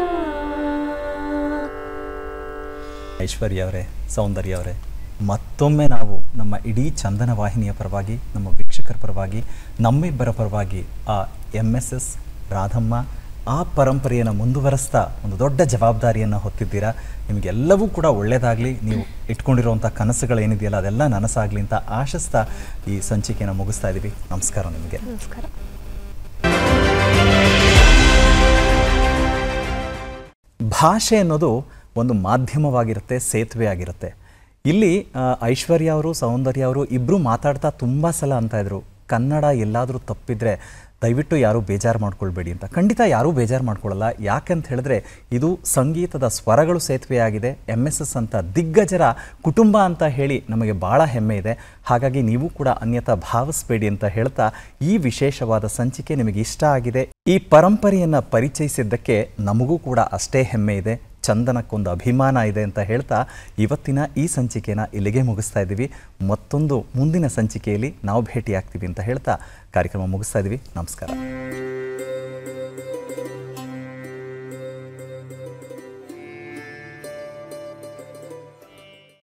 ಐಶ್ವರ್ಯ ಅವರೇ ಸೌಂದರ್ಯ ಅವರೇ ಮತ್ತೊಮ್ಮೆ ನಾವು ನಮ್ಮ ಇಡೀ ಚಂದನ ವಾಹಿನಿಯ ಪರವಾಗಿ ನಮ್ಮ ವೀಕ್ಷಕರ ಪರವಾಗಿ ನಮ್ಮಿಬ್ಬರ ಪರವಾಗಿ ಆ ಎಮ್ ಎಸ್ ಎಸ್ ರಾಧಮ್ಮ ಆ ಪರಂಪರೆಯನ್ನು ಮುಂದುವರಿಸ್ತಾ ಒಂದು ದೊಡ್ಡ ಜವಾಬ್ದಾರಿಯನ್ನು ಹೊತ್ತಿದ್ದೀರಾ ನಿಮಗೆಲ್ಲವೂ ಕೂಡ ಒಳ್ಳೆಯದಾಗಲಿ ನೀವು ಇಟ್ಕೊಂಡಿರುವಂಥ ಕನಸುಗಳೇನಿದೆಯಲ್ಲ ಅದೆಲ್ಲ ನನಸಾಗಲಿ ಅಂತ ಆಶಿಸ್ತಾ ಈ ಸಂಚಿಕೆಯನ್ನು ಮುಗಿಸ್ತಾ ಇದ್ದೀವಿ ನಮಸ್ಕಾರ ನಿಮಗೆ ನಮಸ್ಕಾರ ಭಾಷೆ ಅನ್ನೋದು ಒಂದು ಮಾಧ್ಯಮವಾಗಿರುತ್ತೆ ಸೇತುವೆ ಆಗಿರುತ್ತೆ ಇಲ್ಲಿ ಆ, ಐಶ್ವರ್ಯ ಅವರು ಸೌಂದರ್ಯ ಅವರು ಇಬ್ಬರು ಮಾತಾಡ್ತಾ ತುಂಬ ಸಲ ಅಂತ ಇದ್ರು ಕನ್ನಡ ಎಲ್ಲಾದರೂ ತಪ್ಪಿದ್ರೆ ದಯವಿಟ್ಟು ಯಾರೂ ಬೇಜಾರು ಮಾಡ್ಕೊಳ್ಬೇಡಿ ಅಂತ ಖಂಡಿತ ಯಾರೂ ಬೇಜಾರು ಮಾಡ್ಕೊಳ್ಳಲ್ಲ ಯಾಕಂತ ಹೇಳಿದ್ರೆ ಇದು ಸಂಗೀತದ ಸ್ವರಗಳು ಸೇತುವೆಯಾಗಿದೆ ಎಮ್ ಎಸ್ ಎಸ್ ಅಂತ ದಿಗ್ಗಜರ ಕುಟುಂಬ ಅಂತ ಹೇಳಿ ನಮಗೆ ಭಾಳ ಹೆಮ್ಮೆ ಇದೆ ಹಾಗಾಗಿ ನೀವು ಕೂಡ ಅನ್ಯತಾ ಭಾವಿಸಬೇಡಿ ಅಂತ ಹೇಳ್ತಾ ಈ ವಿಶೇಷವಾದ ಸಂಚಿಕೆ ನಿಮಗೆ ಇಷ್ಟ ಆಗಿದೆ ಈ ಪರಂಪರೆಯನ್ನು ಪರಿಚಯಿಸಿದ್ದಕ್ಕೆ ನಮಗೂ ಕೂಡ ಅಷ್ಟೇ ಹೆಮ್ಮೆ ಇದೆ ಚಂದನಕ್ಕೊಂದು ಅಭಿಮಾನ ಇದೆ ಅಂತ ಹೇಳ್ತಾ ಇವತ್ತಿನ ಈ ಸಂಚಿಕೆನ ಇಲ್ಲಿಗೆ ಮುಗಿಸ್ತಾ ಇದ್ದೀವಿ ಮತ್ತೊಂದು ಮುಂದಿನ ಸಂಚಿಕೆಯಲ್ಲಿ ನಾವು ಭೇಟಿಯಾಗ್ತೀವಿ ಅಂತ ಹೇಳ್ತಾ ಕಾರ್ಯಕ್ರಮ ಮುಗಿಸ್ತಾ ಇದ್ದೀವಿ ನಮಸ್ಕಾರ